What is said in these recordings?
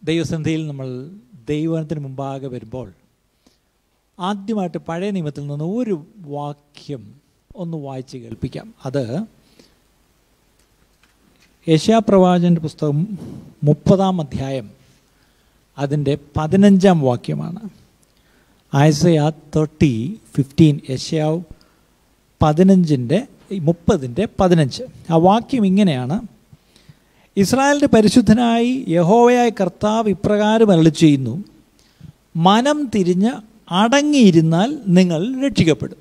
ദൈവസന്ധിയിൽ നമ്മൾ ദൈവത്തിന് മുമ്പാകെ വരുമ്പോൾ ആദ്യമായിട്ട് പഴയ നിയമത്തിൽ നിന്ന് ഒരു വാക്യം ഒന്ന് വായിച്ച് കേൾപ്പിക്കാം അത് യശാപ്രവാചൻ്റെ പുസ്തകം മുപ്പതാം അധ്യായം അതിൻ്റെ പതിനഞ്ചാം വാക്യമാണ് ആയസയ തേർട്ടി ഫിഫ്റ്റീൻ യശയാവ് പതിനഞ്ചിൻ്റെ മുപ്പതിൻ്റെ പതിനഞ്ച് ആ വാക്യം ഇങ്ങനെയാണ് ഇസ്രായേലിൻ്റെ പരിശുദ്ധനായി യഹോവയായ കർത്താവ് ഇപ്രകാരം അരളി ചെയ്യുന്നു മനം തിരിഞ്ഞ് അടങ്ങിയിരുന്നാൽ നിങ്ങൾ രക്ഷിക്കപ്പെടും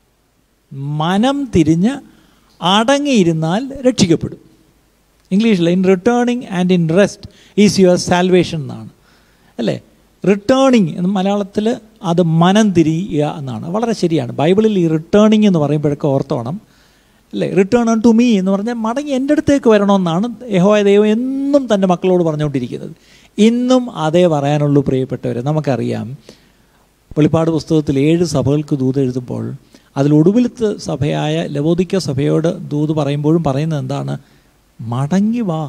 മനം തിരിഞ്ഞ് അടങ്ങിയിരുന്നാൽ രക്ഷിക്കപ്പെടും ഇംഗ്ലീഷിൽ in returning and in rest is your salvation എന്നാണ് അല്ലേ റിട്ടേണിങ് എന്ന് മലയാളത്തിൽ അത് മനം തിരിയുക എന്നാണ് വളരെ ശരിയാണ് ബൈബിളിൽ ഈ റിട്ടേണിങ് എന്ന് പറയുമ്പോഴൊക്കെ ഓർത്തോണം അല്ലേ റിട്ടേൺ ഓൺ ടു മീ എന്ന് പറഞ്ഞാൽ മടങ്ങി എൻ്റെ അടുത്തേക്ക് വരണമെന്നാണ് യഹോയ ദൈവം എന്നും തൻ്റെ മക്കളോട് പറഞ്ഞുകൊണ്ടിരിക്കുന്നത് ഇന്നും അതേ പറയാനുള്ളൂ പ്രിയപ്പെട്ടവരെ നമുക്കറിയാം വെളിപ്പാട് പുസ്തകത്തിൽ ഏഴ് സഭകൾക്ക് ദൂത് എഴുതുമ്പോൾ അതിൽ ഒടുവിലത്തെ സഭയായ ലവോദിക്ക സഭയോട് ദൂത് പറയുമ്പോഴും പറയുന്നത് എന്താണ് മടങ്ങി വാ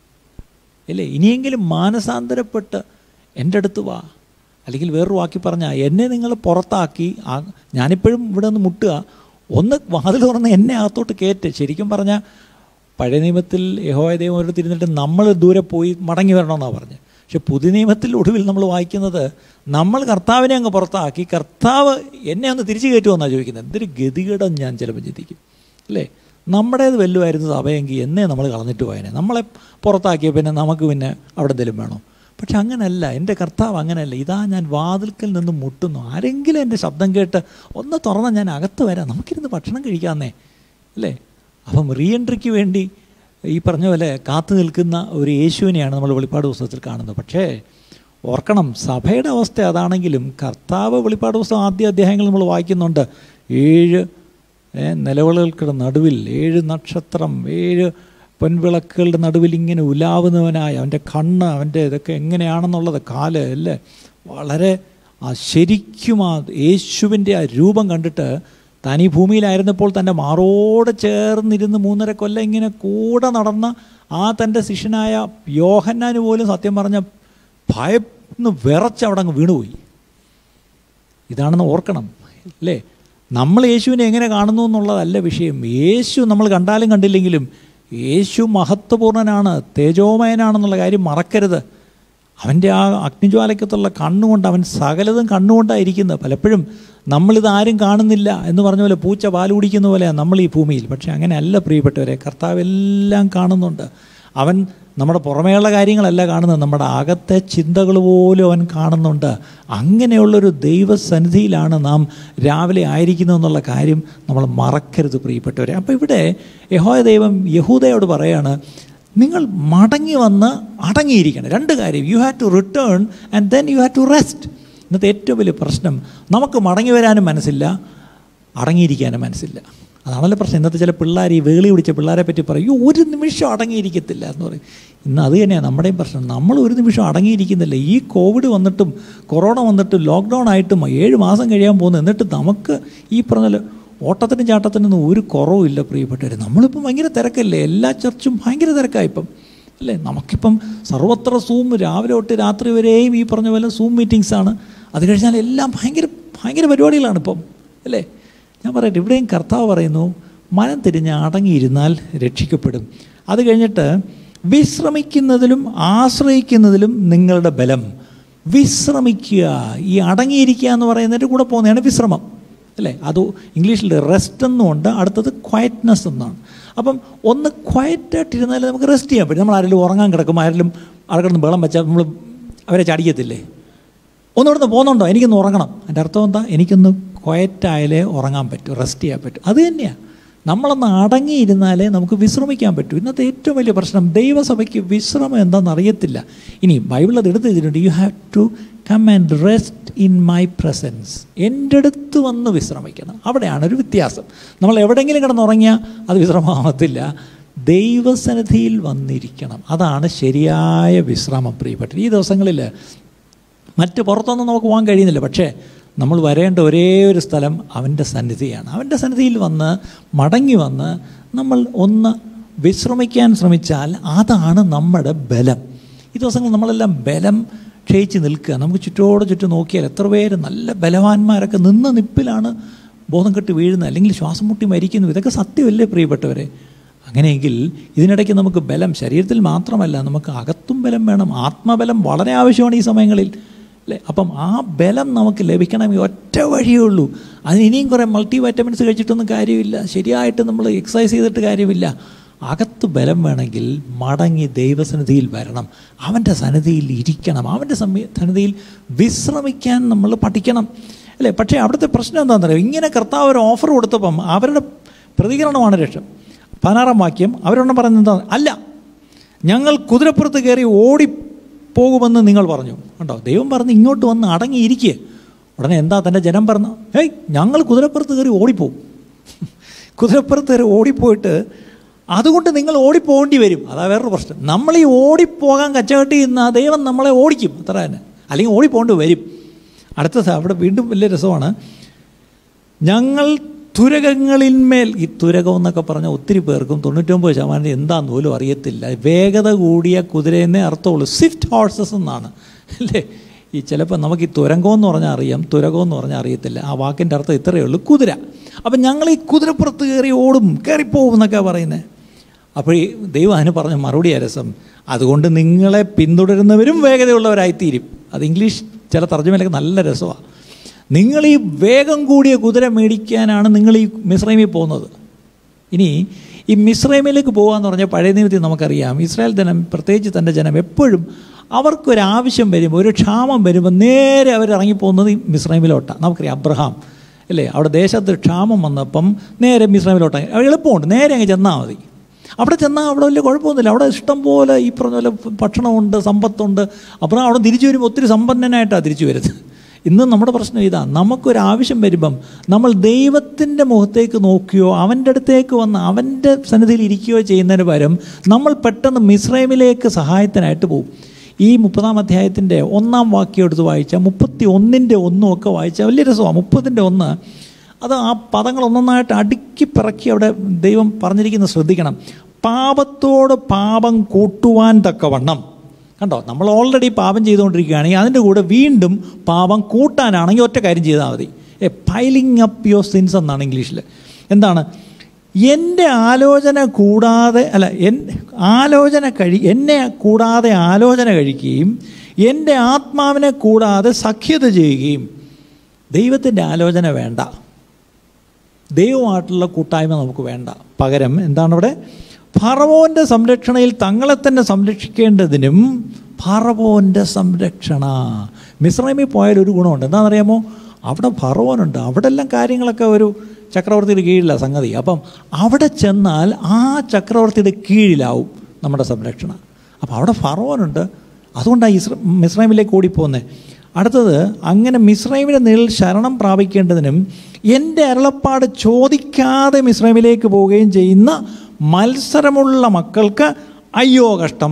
അല്ലേ ഇനിയെങ്കിലും മാനസാന്തരപ്പെട്ട് എൻ്റെ അടുത്ത് വാ അല്ലെങ്കിൽ വേറൊരു വാക്കി പറഞ്ഞാൽ എന്നെ നിങ്ങൾ പുറത്താക്കി ആ ഞാനിപ്പോഴും ഇവിടെ നിന്ന് മുട്ടുക ഒന്ന് വാതിൽ തുറന്ന് എന്നെ അകത്തോട്ട് കയറ്റ് ശരിക്കും പറഞ്ഞാൽ പഴയ നിയമത്തിൽ യഹോയ ദൈവം ഒരു തിരുന്നിട്ട് നമ്മൾ ദൂരെ പോയി മടങ്ങി വരണമെന്നാണ് പറഞ്ഞത് പക്ഷെ പുതിയ നിയമത്തിൽ ഒടുവിൽ നമ്മൾ വായിക്കുന്നത് നമ്മൾ കർത്താവിനെ അങ്ങ് പുറത്താക്കി കർത്താവ് എന്നെ ഒന്ന് തിരിച്ചു കയറ്റുമെന്നാണ് ചോദിക്കുന്നത് എന്തൊരു ഗതികേടം ഞാൻ ചിലപ്പോൾ ചിന്തിക്കും അല്ലേ നമ്മുടേത് വല്ലുമായിരുന്നു സഭയെങ്കിൽ എന്നേ നമ്മൾ കളഞ്ഞിട്ട് പോയനെ നമ്മളെ പുറത്താക്കിയ പിന്നെ നമുക്ക് പിന്നെ അവിടെ എന്തെങ്കിലും വേണോ പക്ഷെ അങ്ങനല്ല എൻ്റെ കർത്താവ് അങ്ങനെയല്ല ഇതാ ഞാൻ വാതിൽക്കൽ നിന്ന് മുട്ടുന്നു ആരെങ്കിലും എൻ്റെ ശബ്ദം കേട്ട് ഒന്ന് തുറന്നാൽ ഞാൻ അകത്ത് വരാം നമുക്കിരുന്ന് ഭക്ഷണം കഴിക്കാമെന്നേ അല്ലേ അപ്പം റീ എൻട്രിക്ക് വേണ്ടി ഈ പറഞ്ഞ പോലെ കാത്തു നിൽക്കുന്ന ഒരു യേശുവിനെയാണ് നമ്മൾ വെളിപ്പാട് പുസ്തകത്തിൽ കാണുന്നത് പക്ഷേ ഓർക്കണം സഭയുടെ അവസ്ഥ അതാണെങ്കിലും കർത്താവ് വെളിപ്പാട് പുസ്തകം ആദ്യ അധ്യായങ്ങൾ നമ്മൾ വായിക്കുന്നുണ്ട് ഏഴ് നിലവിളകൾക്കുടെ നടുവിൽ ഏഴ് നക്ഷത്രം ഏഴ് പൊൻവിളക്കുകളുടെ നടുവിൽ ഇങ്ങനെ ഉലാവുന്നവനായ അവൻ്റെ കണ്ണ് അവൻ്റെ ഇതൊക്കെ എങ്ങനെയാണെന്നുള്ളത് കാല് അല്ലേ വളരെ ആ ശരിക്കും ആ യേശുവിൻ്റെ ആ രൂപം കണ്ടിട്ട് താൻ ഈ ഭൂമിയിലായിരുന്നപ്പോൾ തൻ്റെ മാറോട് ചേർന്നിരുന്ന് മൂന്നര കൊല്ലം ഇങ്ങനെ കൂടെ നടന്ന ആ തൻ്റെ ശിഷ്യനായ യോഹന്നാന് പോലും സത്യം പറഞ്ഞ ഭയന്ന് വിറച്ച് അവിടെ അങ്ങ് വീണുപോയി ഇതാണെന്ന് ഓർക്കണം അല്ലേ നമ്മൾ യേശുവിനെ എങ്ങനെ കാണുന്നു എന്നുള്ളതല്ല വിഷയം യേശു നമ്മൾ കണ്ടാലും കണ്ടില്ലെങ്കിലും യേശു മഹത്വപൂർണ്ണനാണ് തേജോമയനാണെന്നുള്ള കാര്യം മറക്കരുത് അവൻ്റെ ആ അഗ്നിജ്വാലയ്ക്കത്തുള്ള കണ്ണുകൊണ്ട് അവൻ സകലതും കണ്ണുകൊണ്ടായിരിക്കുന്നത് പലപ്പോഴും നമ്മളിത് ആരും കാണുന്നില്ല എന്ന് പറഞ്ഞ പോലെ പൂച്ച പാൽ കുടിക്കുന്ന പോലെയാണ് നമ്മൾ ഈ ഭൂമിയിൽ പക്ഷേ അങ്ങനെയല്ല പ്രിയപ്പെട്ടവരെ കർത്താവ് എല്ലാം കാണുന്നുണ്ട് അവൻ നമ്മുടെ പുറമേയുള്ള കാര്യങ്ങളല്ല കാണുന്നത് നമ്മുടെ അകത്തെ ചിന്തകൾ പോലും അവൻ കാണുന്നുണ്ട് അങ്ങനെയുള്ളൊരു ദൈവസന്നിധിയിലാണ് നാം രാവിലെ ആയിരിക്കുന്നതെന്നുള്ള കാര്യം നമ്മൾ മറക്കരുത് പ്രിയപ്പെട്ടവരെ അപ്പോൾ ഇവിടെ യഹോയ ദൈവം യഹൂദയോട് പറയാണ് നിങ്ങൾ മടങ്ങി വന്ന് അടങ്ങിയിരിക്കണം രണ്ട് കാര്യം you have to return and then you have to rest ഇന്നത്തെ ഏറ്റവും വലിയ പ്രശ്നം നമുക്ക് മടങ്ങി വരാനും മനസ്സില്ല അടങ്ങിയിരിക്കാനും മനസ്സില്ല അതാണല്ലോ പ്രശ്നം ഇന്നത്തെ ചില പിള്ളേർ ഈ വേളി പിടിച്ച പിള്ളേരെ പറ്റി പറയും ഒരു നിമിഷം അടങ്ങിയിരിക്കത്തില്ല എന്ന് പറയും ഇന്ന് അത് തന്നെയാണ് നമ്മുടെയും പ്രശ്നം നമ്മൾ ഒരു നിമിഷം അടങ്ങിയിരിക്കുന്നില്ല ഈ കോവിഡ് വന്നിട്ടും കൊറോണ വന്നിട്ടും ലോക്ക്ഡൗൺ ആയിട്ടും ഏഴ് മാസം കഴിയാൻ പോകുന്നു എന്നിട്ട് നമുക്ക് ഈ പറഞ്ഞ ഓട്ടത്തിനും ചാട്ടത്തിനൊന്നും ഒരു കുറവുമില്ല പ്രിയപ്പെട്ടവർ നമ്മളിപ്പം ഭയങ്കര തിരക്കല്ലേ എല്ലാ ചർച്ചും ഭയങ്കര തിരക്കായിപ്പം അല്ലേ നമുക്കിപ്പം സർവത്ര സൂം രാവിലെ തൊട്ട് രാത്രി വരെയും ഈ പറഞ്ഞ പോലെ സൂം മീറ്റിങ്സാണ് അത് കഴിഞ്ഞാൽ എല്ലാം ഭയങ്കര ഭയങ്കര പരിപാടികളാണ് ഇപ്പം അല്ലേ ഞാൻ പറയട്ടെ ഇവിടെയും കർത്താവ് പറയുന്നു മനം തിരിഞ്ഞ് അടങ്ങിയിരുന്നാൽ രക്ഷിക്കപ്പെടും അത് കഴിഞ്ഞിട്ട് വിശ്രമിക്കുന്നതിലും ആശ്രയിക്കുന്നതിലും നിങ്ങളുടെ ബലം വിശ്രമിക്കുക ഈ അടങ്ങിയിരിക്കുക എന്ന് പറയുന്നതിൻ്റെ കൂടെ പോകുന്നതാണ് വിശ്രമം അല്ലേ അത് ഇംഗ്ലീഷിൽ റെസ്റ്റ് എന്നുമുണ്ട് അടുത്തത് ക്വയറ്റ്നെസ് എന്നാണ് അപ്പം ഒന്ന് ക്വയറ്റായിട്ടിരുന്നാൽ നമുക്ക് റെസ്റ്റ് ചെയ്യാൻ പറ്റും നമ്മൾ ആരെങ്കിലും ഉറങ്ങാൻ കിടക്കും ആരെങ്കിലും ആർക്കിടന്ന് വെള്ളം വെച്ചാൽ നമ്മൾ അവരെ ചടിക്കത്തില്ലേ ഒന്ന് ഇവിടുന്ന് പോകുന്നുണ്ടോ എനിക്കൊന്ന് ഉറങ്ങണം എൻ്റെ അർത്ഥം എന്താ എനിക്കൊന്ന് ക്വയറ്റായാലേ ഉറങ്ങാൻ പറ്റും റെസ്റ്റ് ചെയ്യാൻ പറ്റും അത് തന്നെയാണ് നമ്മളൊന്ന് അടങ്ങിയിരുന്നാലേ നമുക്ക് വിശ്രമിക്കാൻ പറ്റൂ ഇന്നത്തെ ഏറ്റവും വലിയ പ്രശ്നം ദൈവസഭയ്ക്ക് വിശ്രമം എന്താണെന്ന് അറിയത്തില്ല ഇനി ബൈബിൾ അത് എടുത്ത് വെച്ചിട്ടുണ്ട് you have to come and rest in my presence എൻ്റെ അടുത്ത് വന്ന് വിശ്രമിക്കണം അവിടെയാണ് ഒരു വ്യത്യാസം നമ്മൾ എവിടെയെങ്കിലും കിടന്നുറങ്ങിയാൽ അത് വിശ്രമമാകത്തില്ല ദൈവസന്നിധിയിൽ വന്നിരിക്കണം അതാണ് ശരിയായ വിശ്രമം പ്രിയപ്പെട്ടത് ഈ ദിവസങ്ങളിൽ മറ്റ് പുറത്തൊന്നും നമുക്ക് പോകാൻ കഴിയുന്നില്ല പക്ഷേ നമ്മൾ വരേണ്ട ഒരേ ഒരു സ്ഥലം അവൻ്റെ സന്നിധിയാണ് അവൻ്റെ സന്നിധിയിൽ വന്ന് മടങ്ങി വന്ന് നമ്മൾ ഒന്ന് വിശ്രമിക്കാൻ ശ്രമിച്ചാൽ അതാണ് നമ്മുടെ ബലം ഈ ദിവസങ്ങൾ നമ്മളെല്ലാം ബലം ക്ഷയിച്ച് നിൽക്കുക നമുക്ക് ചുറ്റോട് ചുറ്റും നോക്കിയാൽ എത്ര പേര് നല്ല ബലവാന്മാരൊക്കെ നിന്ന നിപ്പിലാണ് ബോധം കെട്ട് വീഴുന്നത് അല്ലെങ്കിൽ ശ്വാസം മുട്ടി മരിക്കുന്നു ഇതൊക്കെ സത്യമല്ലേ പ്രിയപ്പെട്ടവരെ അങ്ങനെയെങ്കിൽ ഇതിനിടയ്ക്ക് നമുക്ക് ബലം ശരീരത്തിൽ മാത്രമല്ല നമുക്ക് അകത്തും ബലം വേണം ആത്മബലം വളരെ ആവശ്യമാണ് ഈ സമയങ്ങളിൽ അല്ലേ അപ്പം ആ ബലം നമുക്ക് ലഭിക്കണമെങ്കിൽ ഒറ്റ വഴിയേ ഉള്ളൂ അതിന് ഇനിയും കുറേ മൾട്ടി വൈറ്റമിൻസ് കഴിച്ചിട്ടൊന്നും കാര്യമില്ല ശരിയായിട്ട് നമ്മൾ എക്സസൈസ് ചെയ്തിട്ട് കാര്യമില്ല അകത്ത് ബലം വേണമെങ്കിൽ മടങ്ങി ദൈവസന്നിധിയിൽ വരണം അവൻ്റെ സന്നിധിയിൽ ഇരിക്കണം അവൻ്റെ സമയ സന്നിധിയിൽ വിശ്രമിക്കാൻ നമ്മൾ പഠിക്കണം അല്ലേ പക്ഷേ അവിടുത്തെ പ്രശ്നം എന്താണെന്നറിയോ ഇങ്ങനെ കർത്താവ് ഒരു ഓഫർ കൊടുത്തപ്പം അവരുടെ പ്രതികരണമാണ് രക്ഷ പതിനാറാം വാക്യം അവരൊന്നും പറയുന്നത് എന്താ അല്ല ഞങ്ങൾ കുതിരപ്പുറത്ത് കയറി ഓടിപ്പോകുമെന്ന് നിങ്ങൾ പറഞ്ഞു കണ്ടോ ദൈവം പറഞ്ഞ് ഇങ്ങോട്ട് വന്ന് അടങ്ങിയിരിക്കുക ഉടനെ എന്താ തൻ്റെ ജനം പറഞ്ഞു ഏയ് ഞങ്ങൾ കുതിരപ്പുറത്ത് കയറി ഓടിപ്പോവും കുതിരപ്പുറത്ത് കയറി ഓടിപ്പോയിട്ട് അതുകൊണ്ട് നിങ്ങൾ ഓടിപ്പോകേണ്ടി വരും അതാ വേറൊരു പ്രശ്നം നമ്മൾ ഈ ഓടിപ്പോകാൻ കച്ചകെട്ടി ഇന്ന് ആ ദൈവം നമ്മളെ ഓടിക്കും അത്ര തന്നെ അല്ലെങ്കിൽ ഓടിപ്പോകേണ്ടി വരും അടുത്തത് അവിടെ വീണ്ടും വലിയ രസമാണ് ഞങ്ങൾ തുരകങ്ങളിന്മേൽ ഈ തുരകം എന്നൊക്കെ പറഞ്ഞ ഒത്തിരി പേർക്കും തൊണ്ണൂറ്റൊമ്പത് ശതമാനം എന്താന്ന് പോലും അറിയത്തില്ല വേഗത കൂടിയ കുതിരയെന്നേ അർത്ഥമുള്ളൂ സ്വിഫ്റ്റ് ഹോഴ്സസ് എന്നാണ് അല്ലേ ഈ ചിലപ്പോൾ നമുക്ക് ഈ തുരങ്കം എന്ന് പറഞ്ഞാൽ അറിയാം തുരകം എന്ന് പറഞ്ഞാൽ അറിയത്തില്ല ആ വാക്കിൻ്റെ അർത്ഥം ഇത്രയേ ഉള്ളൂ കുതിര അപ്പം ഞങ്ങൾ ഈ കുതിരപ്പുറത്ത് കയറി ഓടും കയറിപ്പോവും എന്നൊക്കെ പറയുന്നത് അപ്പോൾ ഈ ദൈവം അതിന് പറഞ്ഞ മറുപടി രസം അതുകൊണ്ട് നിങ്ങളെ പിന്തുടരുന്നവരും വേഗതയുള്ളവരായിത്തീരും അത് ഇംഗ്ലീഷ് ചില തർജ്ജമയിലൊക്കെ നല്ല രസമാണ് നിങ്ങൾ ഈ വേഗം കൂടിയ കുതിര മേടിക്കാനാണ് നിങ്ങൾ ഈ മിശ്രൈമിൽ പോകുന്നത് ഇനി ഈ മിശ്രൈമിലേക്ക് പോകാന്ന് പറഞ്ഞാൽ പഴയ നിയമത്തിൽ നമുക്കറിയാം ഇസ്രായേൽ ജനം പ്രത്യേകിച്ച് തൻ്റെ ജനം എപ്പോഴും അവർക്കൊരാവശ്യം വരുമ്പോൾ ഒരു ക്ഷാമം വരുമ്പോൾ നേരെ അവർ ഇറങ്ങിപ്പോകുന്നത് ഈ മിശ്രൈമിലോട്ടാണ് നമുക്കറിയാം അബ്രഹാം അല്ലേ അവിടെ ദേശത്ത് ക്ഷാമം വന്നപ്പം നേരെ മിശ്രൈമിലോട്ടാണ് അവിടെ എളുപ്പമുണ്ട് നേരെ അങ്ങ് ചെന്നാൽ മതി അവിടെ ചെന്നാൽ അവിടെ വലിയ കുഴപ്പമൊന്നുമില്ല അവിടെ ഇഷ്ടം പോലെ ഈ പറഞ്ഞ പോലെ ഭക്ഷണമുണ്ട് സമ്പത്തുണ്ട് അപ്പോൾ അവിടെ തിരിച്ചു വരുമ്പോൾ ഒത്തിരി സമ്പന്നനായിട്ടാണ് തിരിച്ചു വരുന്നത് ഇന്ന് നമ്മുടെ പ്രശ്നം ഇതാ നമുക്കൊരാവശ്യം വരുമ്പം നമ്മൾ ദൈവത്തിൻ്റെ മുഖത്തേക്ക് നോക്കുകയോ അവൻ്റെ അടുത്തേക്ക് വന്ന് അവൻ്റെ സന്നിധിയിൽ ഇരിക്കുകയോ ചെയ്യുന്നതിന് പകരം നമ്മൾ പെട്ടെന്ന് മിശ്രൈമിലേക്ക് സഹായത്തിനായിട്ട് പോകും ഈ മുപ്പതാം അധ്യായത്തിൻ്റെ ഒന്നാം വാക്യം എടുത്ത് വായിച്ചാൽ മുപ്പത്തി ഒന്നിൻ്റെ ഒന്നും ഒക്കെ വായിച്ചാൽ വലിയ രസമാണ് മുപ്പതിൻ്റെ ഒന്ന് അത് ആ പദങ്ങൾ ഒന്നൊന്നായിട്ട് അടുക്കി പിറക്കി അവിടെ ദൈവം പറഞ്ഞിരിക്കുന്നത് ശ്രദ്ധിക്കണം പാപത്തോട് പാപം കൂട്ടുവാൻ തക്കവണ്ണം കണ്ടോ നമ്മൾ ഓൾറെഡി പാപം ചെയ്തുകൊണ്ടിരിക്കുകയാണെങ്കിൽ അതിൻ്റെ കൂടെ വീണ്ടും പാപം കൂട്ടാനാണെങ്കിൽ ഒറ്റ കാര്യം ചെയ്താൽ മതി a piling up your sins എന്നാണ് ഇംഗ്ലീഷിൽ എന്താണ് എൻ്റെ ആലോചന കൂടാതെ അല്ല എൻ ആലോചന കഴി എന്നെ കൂടാതെ ആലോചന കഴിക്കുകയും എൻ്റെ ആത്മാവിനെ കൂടാതെ സഖ്യത ചെയ്യുകയും ദൈവത്തിൻ്റെ ആലോചന വേണ്ട ദൈവമായിട്ടുള്ള കൂട്ടായ്മ നമുക്ക് വേണ്ട പകരം എന്താണ് ഇവിടെ ഫറവോൻ്റെ സംരക്ഷണയിൽ തങ്ങളെ തന്നെ സംരക്ഷിക്കേണ്ടതിനും ഫറവോൻ്റെ സംരക്ഷണ മിശ്രമിൽ പോയാൽ ഒരു ഗുണമുണ്ട് എന്താണെന്നറിയാമോ അവിടെ ഫറവോനുണ്ട് അവിടെ എല്ലാം കാര്യങ്ങളൊക്കെ ഒരു ചക്രവർത്തിയുടെ കീഴിലാണ് സംഗതി അപ്പം അവിടെ ചെന്നാൽ ആ ചക്രവർത്തിയുടെ കീഴിലാവും നമ്മുടെ സംരക്ഷണ അപ്പോൾ അവിടെ ഫറവോനുണ്ട് അതുകൊണ്ടാണ് ഇസ്ര മിശ്രമിലേക്ക് ഓടിപ്പോകുന്നത് അടുത്തത് അങ്ങനെ മിശ്രൈമിൻ്റെ നിഴൽ ശരണം പ്രാപിക്കേണ്ടതിനും എൻ്റെ അരുളപ്പാട് ചോദിക്കാതെ മിശ്രമിലേക്ക് പോവുകയും ചെയ്യുന്ന മത്സരമുള്ള മക്കൾക്ക് അയ്യോ കഷ്ടം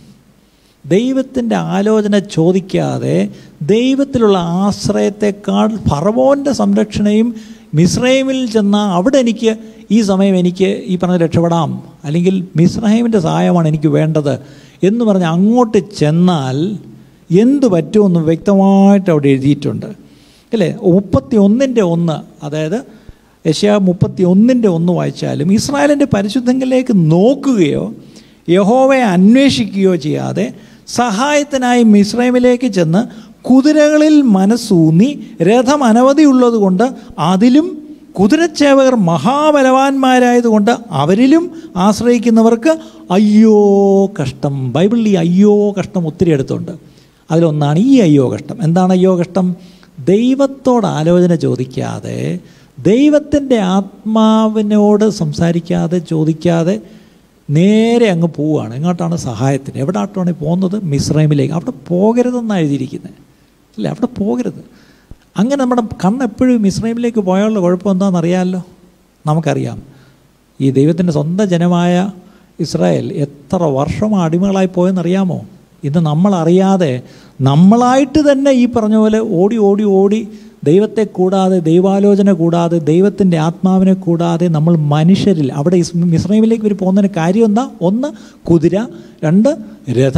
ദൈവത്തിൻ്റെ ആലോചന ചോദിക്കാതെ ദൈവത്തിലുള്ള ആശ്രയത്തെക്കാൾ ഫറവോൻ്റെ സംരക്ഷണയും മിസ്രൈമിൽ ചെന്ന അവിടെ എനിക്ക് ഈ സമയം എനിക്ക് ഈ പറഞ്ഞ രക്ഷപ്പെടാം അല്ലെങ്കിൽ മിസ്രൈമിൻ്റെ സഹായമാണ് എനിക്ക് വേണ്ടത് എന്ന് പറഞ്ഞ് അങ്ങോട്ട് ചെന്നാൽ എന്ത് പറ്റുമെന്ന് വ്യക്തമായിട്ട് അവിടെ എഴുതിയിട്ടുണ്ട് അല്ലേ മുപ്പത്തി ഒന്നിൻ്റെ ഒന്ന് അതായത് യശയ മുപ്പത്തി ഒന്നിൻ്റെ ഒന്ന് വായിച്ചാലും ഇസ്രായേലിൻ്റെ പരിശുദ്ധങ്ങളിലേക്ക് നോക്കുകയോ യഹോവയെ അന്വേഷിക്കുകയോ ചെയ്യാതെ സഹായത്തിനായി മിസ്രൈമിലേക്ക് ചെന്ന് കുതിരകളിൽ മനസ്സൂന്നി രഥം അനവധിയുള്ളത് കൊണ്ട് അതിലും കുതിരച്ചേവകർ മഹാബലവാന്മാരായതുകൊണ്ട് അവരിലും ആശ്രയിക്കുന്നവർക്ക് അയ്യോ കഷ്ടം ബൈബിളിൽ ഈ അയ്യോ കഷ്ടം ഒത്തിരി എടുത്തുണ്ട് അതിലൊന്നാണ് ഈ അയ്യോ കഷ്ടം എന്താണ് അയ്യോ കഷ്ടം ദൈവത്തോട് ആലോചന ചോദിക്കാതെ ദൈവത്തിൻ്റെ ആത്മാവിനോട് സംസാരിക്കാതെ ചോദിക്കാതെ നേരെ അങ്ങ് പോവുകയാണ് എങ്ങോട്ടാണ് സഹായത്തിന് എവിടാട്ടാണ് പോകുന്നത് മിസ്രൈമിലേക്ക് അവിടെ പോകരുതെന്നാണ് എഴുതിയിരിക്കുന്നത് അല്ലേ അവിടെ പോകരുത് അങ്ങനെ നമ്മുടെ കണ്ണെപ്പോഴും മിസ്രൈമിലേക്ക് പോയാലുള്ള കുഴപ്പം എന്താണെന്നറിയാമല്ലോ നമുക്കറിയാം ഈ ദൈവത്തിൻ്റെ സ്വന്തം ജനമായ ഇസ്രായേൽ എത്ര വർഷം അടിമകളായി പോയെന്നറിയാമോ ഇന്ന് നമ്മളറിയാതെ നമ്മളായിട്ട് തന്നെ ഈ പറഞ്ഞ പോലെ ഓടി ഓടി ഓടി ദൈവത്തെ കൂടാതെ ദൈവാലോചന കൂടാതെ ദൈവത്തിൻ്റെ ആത്മാവിനെ കൂടാതെ നമ്മൾ മനുഷ്യരിൽ അവിടെ ഇസ് മിസ്രൈമിലേക്ക് ഇവർ പോകുന്നതിന് കാര്യം എന്താ ഒന്ന് കുതിര രണ്ട് രഥം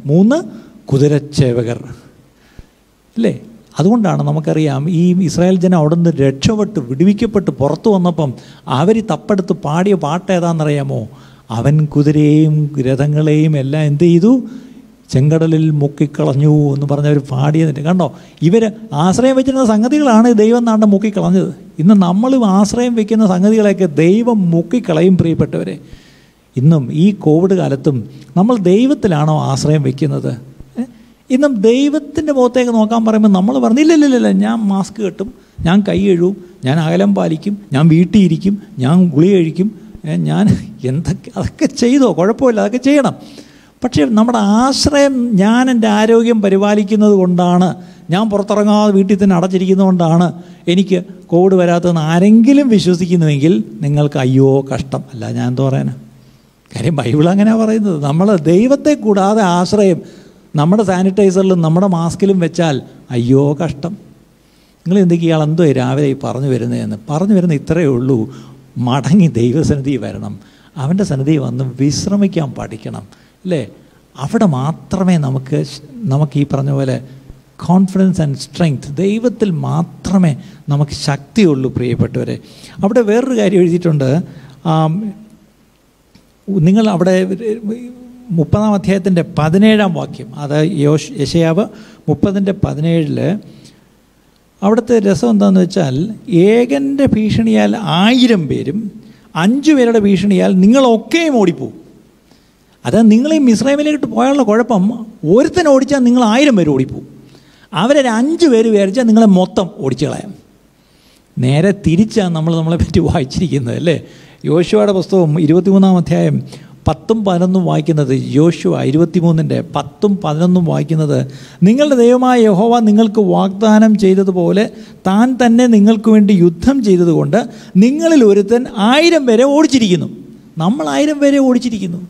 മൂന്ന് കുതിരച്ചേവകർ അല്ലേ അതുകൊണ്ടാണ് നമുക്കറിയാം ഈ ഇസ്രായേൽ ജനം അവിടെ നിന്ന് രക്ഷപ്പെട്ട് വിടുവിക്കപ്പെട്ട് പുറത്തു വന്നപ്പം അവർ തപ്പെടുത്ത് പാടിയ പാട്ട് ഏതാണെന്നറിയാമോ അവൻ കുതിരയെയും രഥങ്ങളെയും എല്ലാം എന്ത് ചെയ്തു ചെങ്കടലിൽ മുക്കിക്കളഞ്ഞു എന്ന് പറഞ്ഞവർ പാടിയതിൻ്റെ കണ്ടോ ഇവർ ആശ്രയം വെച്ചിരുന്ന സംഗതികളാണ് ദൈവം നാണ്ട മുക്കിക്കളഞ്ഞത് ഇന്ന് നമ്മളും ആശ്രയം വെക്കുന്ന സംഗതികളെയൊക്കെ ദൈവം മുക്കിക്കളയും പ്രിയപ്പെട്ടവരെ ഇന്നും ഈ കോവിഡ് കാലത്തും നമ്മൾ ദൈവത്തിലാണോ ആശ്രയം വെക്കുന്നത് ഏ? ഇന്നും ദൈവത്തിൻ്റെ മുഖത്തേക്ക് നോക്കാൻ പറയുമ്പോൾ നമ്മൾ പറഞ്ഞു ഇല്ല ഇല്ല ഇല്ല ഞാൻ മാസ്ക് കെട്ടും ഞാൻ കൈ കഴുകും ഞാൻ അകലം പാലിക്കും ഞാൻ വീട്ടിൽ ഇരിക്കും ഞാൻ ഗുളി കഴിക്കും ഏ, ഞാൻ എന്തൊക്കെ അതൊക്കെ ചെയ്തോ കുഴപ്പമില്ല അതൊക്കെ ചെയ്യണം പക്ഷേ നമ്മുടെ ആശ്രയം ഞാൻ എൻ്റെ ആരോഗ്യം പരിപാലിക്കുന്നത് കൊണ്ടാണ് ഞാൻ പുറത്തിറങ്ങാതെ വീട്ടിൽ തന്നെ അടച്ചിരിക്കുന്നതുകൊണ്ടാണ് എനിക്ക് കോവിഡ് വരാത്തതെന്ന് ആരെങ്കിലും വിശ്വസിക്കുന്നുവെങ്കിൽ നിങ്ങൾക്ക് അയ്യോ കഷ്ടം അല്ല ഞാൻ എന്താ പറയാനാ കാര്യം ബൈബിൾ അങ്ങനെയാണ് പറയുന്നത് നമ്മൾ ദൈവത്തെ കൂടാതെ ആശ്രയം നമ്മുടെ സാനിറ്റൈസറിലും നമ്മുടെ മാസ്കിലും വെച്ചാൽ അയ്യോ കഷ്ടം നിങ്ങൾ എന്തൊക്കെ ഇയാൾ എന്തോ രാവിലെ ഈ പറഞ്ഞു വരുന്നതെന്ന് പറഞ്ഞു വരുന്ന ഇത്രയേ ഉള്ളൂ മടങ്ങി ദൈവസന്നിധി വരണം അവൻ്റെ സന്നിധി വന്ന് വിശ്രമിക്കാൻ പഠിക്കണം അല്ലേ അവിടെ മാത്രമേ നമുക്ക് ശ്- നമുക്ക് ഈ പറഞ്ഞ പോലെ കോൺഫിഡൻസ് ആൻഡ് സ്ട്രെങ്ത് ദൈവത്തിൽ മാത്രമേ നമുക്ക് ശക്തിയുള്ളൂ പ്രിയപ്പെട്ടവരെ അവിടെ വേറൊരു കാര്യം എഴുതിയിട്ടുണ്ട് ആം, നിങ്ങൾ അവിടെ മുപ്പതാം അധ്യായത്തിൻ്റെ പതിനേഴാം വാക്യം അത് യോശ് യശയാവ് മുപ്പതിൻ്റെ പതിനേഴിൽ അവിടുത്തെ രസം എന്താണെന്ന് വെച്ചാൽ ഏകൻ്റെ ഭീഷണിയാൽ ആയിരം പേരും അഞ്ചു പേരുടെ ഭീഷണിയാൽ നിങ്ങളൊക്കെയും ഓടിപ്പോവും അത് നിങ്ങൾ ഈ മിശ്രൈമിലേക്ക് പോയാലുള്ള കുഴപ്പം ഒരുത്തൻ ഓടിച്ചാൽ നിങ്ങൾ ആയിരം പേര് ഓടിപ്പോവും അവരൊരു അഞ്ച് പേര് വിചാരിച്ചാൽ നിങ്ങളെ മൊത്തം ഓടിച്ചു കളയാം നേരെ തിരിച്ചാണ് നമ്മൾ നമ്മളെ പറ്റി വായിച്ചിരിക്കുന്നത് അല്ലേ യോശുവയുടെ പുസ്തകം ഇരുപത്തിമൂന്നാം അധ്യായം പത്തും പതിനൊന്നും വായിക്കുന്നത് യോശുവ ഇരുപത്തിമൂന്നിൻ്റെ പത്തും പതിനൊന്നും വായിക്കുന്നത് നിങ്ങളുടെ ദൈവമായ യഹോവ നിങ്ങൾക്ക് വാഗ്ദാനം ചെയ്തതുപോലെ താൻ തന്നെ നിങ്ങൾക്ക് വേണ്ടി യുദ്ധം ചെയ്തതുകൊണ്ട് നിങ്ങളിൽ ഒരുത്തൻ ആയിരം പേരെ ഓടിച്ചിരിക്കുന്നു നമ്മൾ ആയിരം പേരെ ഓടിച്ചിരിക്കുന്നു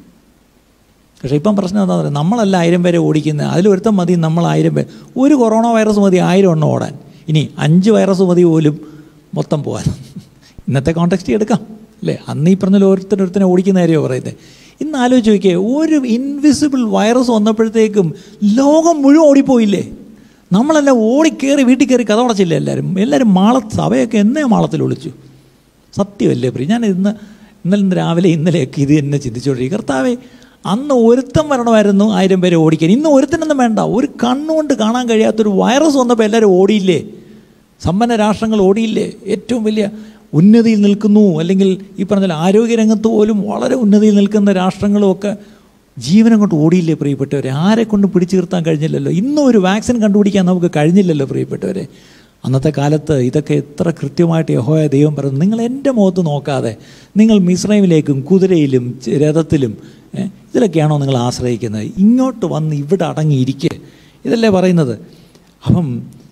പക്ഷേ ഇപ്പം പ്രശ്നം എന്താ പറയുക നമ്മളല്ല ആയിരം പേരെ ഓടിക്കുന്നത് അതിലൊരുത്തം മതി നമ്മൾ ആയിരം പേര് ഒരു കൊറോണ വൈറസ് മതി ആയിരം എണ്ണം ഓടാൻ ഇനി അഞ്ച് വൈറസ് മതി പോലും മൊത്തം പോകാൻ ഇന്നത്തെ കോണ്ടെക്സ്റ്റ് എടുക്കാം അല്ലേ അന്ന് ഈ പറഞ്ഞ ഓരോരുത്തരൊരുത്തനെ ഓടിക്കുന്ന കാര്യമോ പറയുന്നത് ഇന്ന് ആലോചിച്ച് നോക്കിയേ ഒരു ഇൻവിസിബിൾ വൈറസ് വന്നപ്പോഴത്തേക്കും ലോകം മുഴുവൻ ഓടിപ്പോയില്ലേ നമ്മളെല്ലാം ഓടിക്കേറി വീട്ടിൽ കയറി കഥ അടച്ചില്ല എല്ലാവരും എല്ലാവരും മാള സഭയൊക്കെ എന്നേ മാളത്തിൽ ഒളിച്ചു സത്യമല്ലേ പ്രിയ ഞാൻ ഇന്ന് ഇന്നലെ ഇന്ന് രാവിലെ ഇന്നലെയൊക്കെ ഇത് തന്നെ ചിന്തിച്ചുകൊണ്ടിരിക്കും കർത്താവേ അന്ന് ഒരുത്തം വരണമായിരുന്നു ആയിരം പേരെ ഓടിക്കാൻ ഇന്ന് ഒരുത്തനൊന്നും വേണ്ട ഒരു കണ്ണുകൊണ്ട് കാണാൻ കഴിയാത്തൊരു വൈറസ് വന്നപ്പോൾ എല്ലാവരും ഓടിയില്ലേ സമ്പന്ന രാഷ്ട്രങ്ങൾ ഓടിയില്ലേ ഏറ്റവും വലിയ ഉന്നതിയിൽ നിൽക്കുന്നു അല്ലെങ്കിൽ ഈ പറഞ്ഞ ആരോഗ്യരംഗത്ത് പോലും വളരെ ഉന്നതിയിൽ നിൽക്കുന്ന രാഷ്ട്രങ്ങളും ഒക്കെ ജീവനം കൊണ്ട് ഓടിയില്ലേ പ്രിയപ്പെട്ടവരെ ആരെ കൊണ്ട് പിടിച്ചു നിർത്താൻ കഴിഞ്ഞില്ലല്ലോ ഇന്നും ഒരു വാക്സിൻ കണ്ടുപിടിക്കാൻ നമുക്ക് കഴിഞ്ഞില്ലല്ലോ പ്രിയപ്പെട്ടവരെ അന്നത്തെ കാലത്ത് ഇതൊക്കെ എത്ര കൃത്യമായിട്ട് യഹോയ ദൈവം പറഞ്ഞു നിങ്ങൾ എൻ്റെ മുഖത്ത് നോക്കാതെ നിങ്ങൾ മിശ്രൈമിലേക്കും കുതിരയിലും ച- രഥത്തിലും ഏ, ഇതിലൊക്കെയാണോ നിങ്ങൾ ആശ്രയിക്കുന്നത് ഇങ്ങോട്ട് വന്ന് ഇവിടെ അടങ്ങിയിരിക്കുക ഇതല്ലേ പറയുന്നത് അപ്പം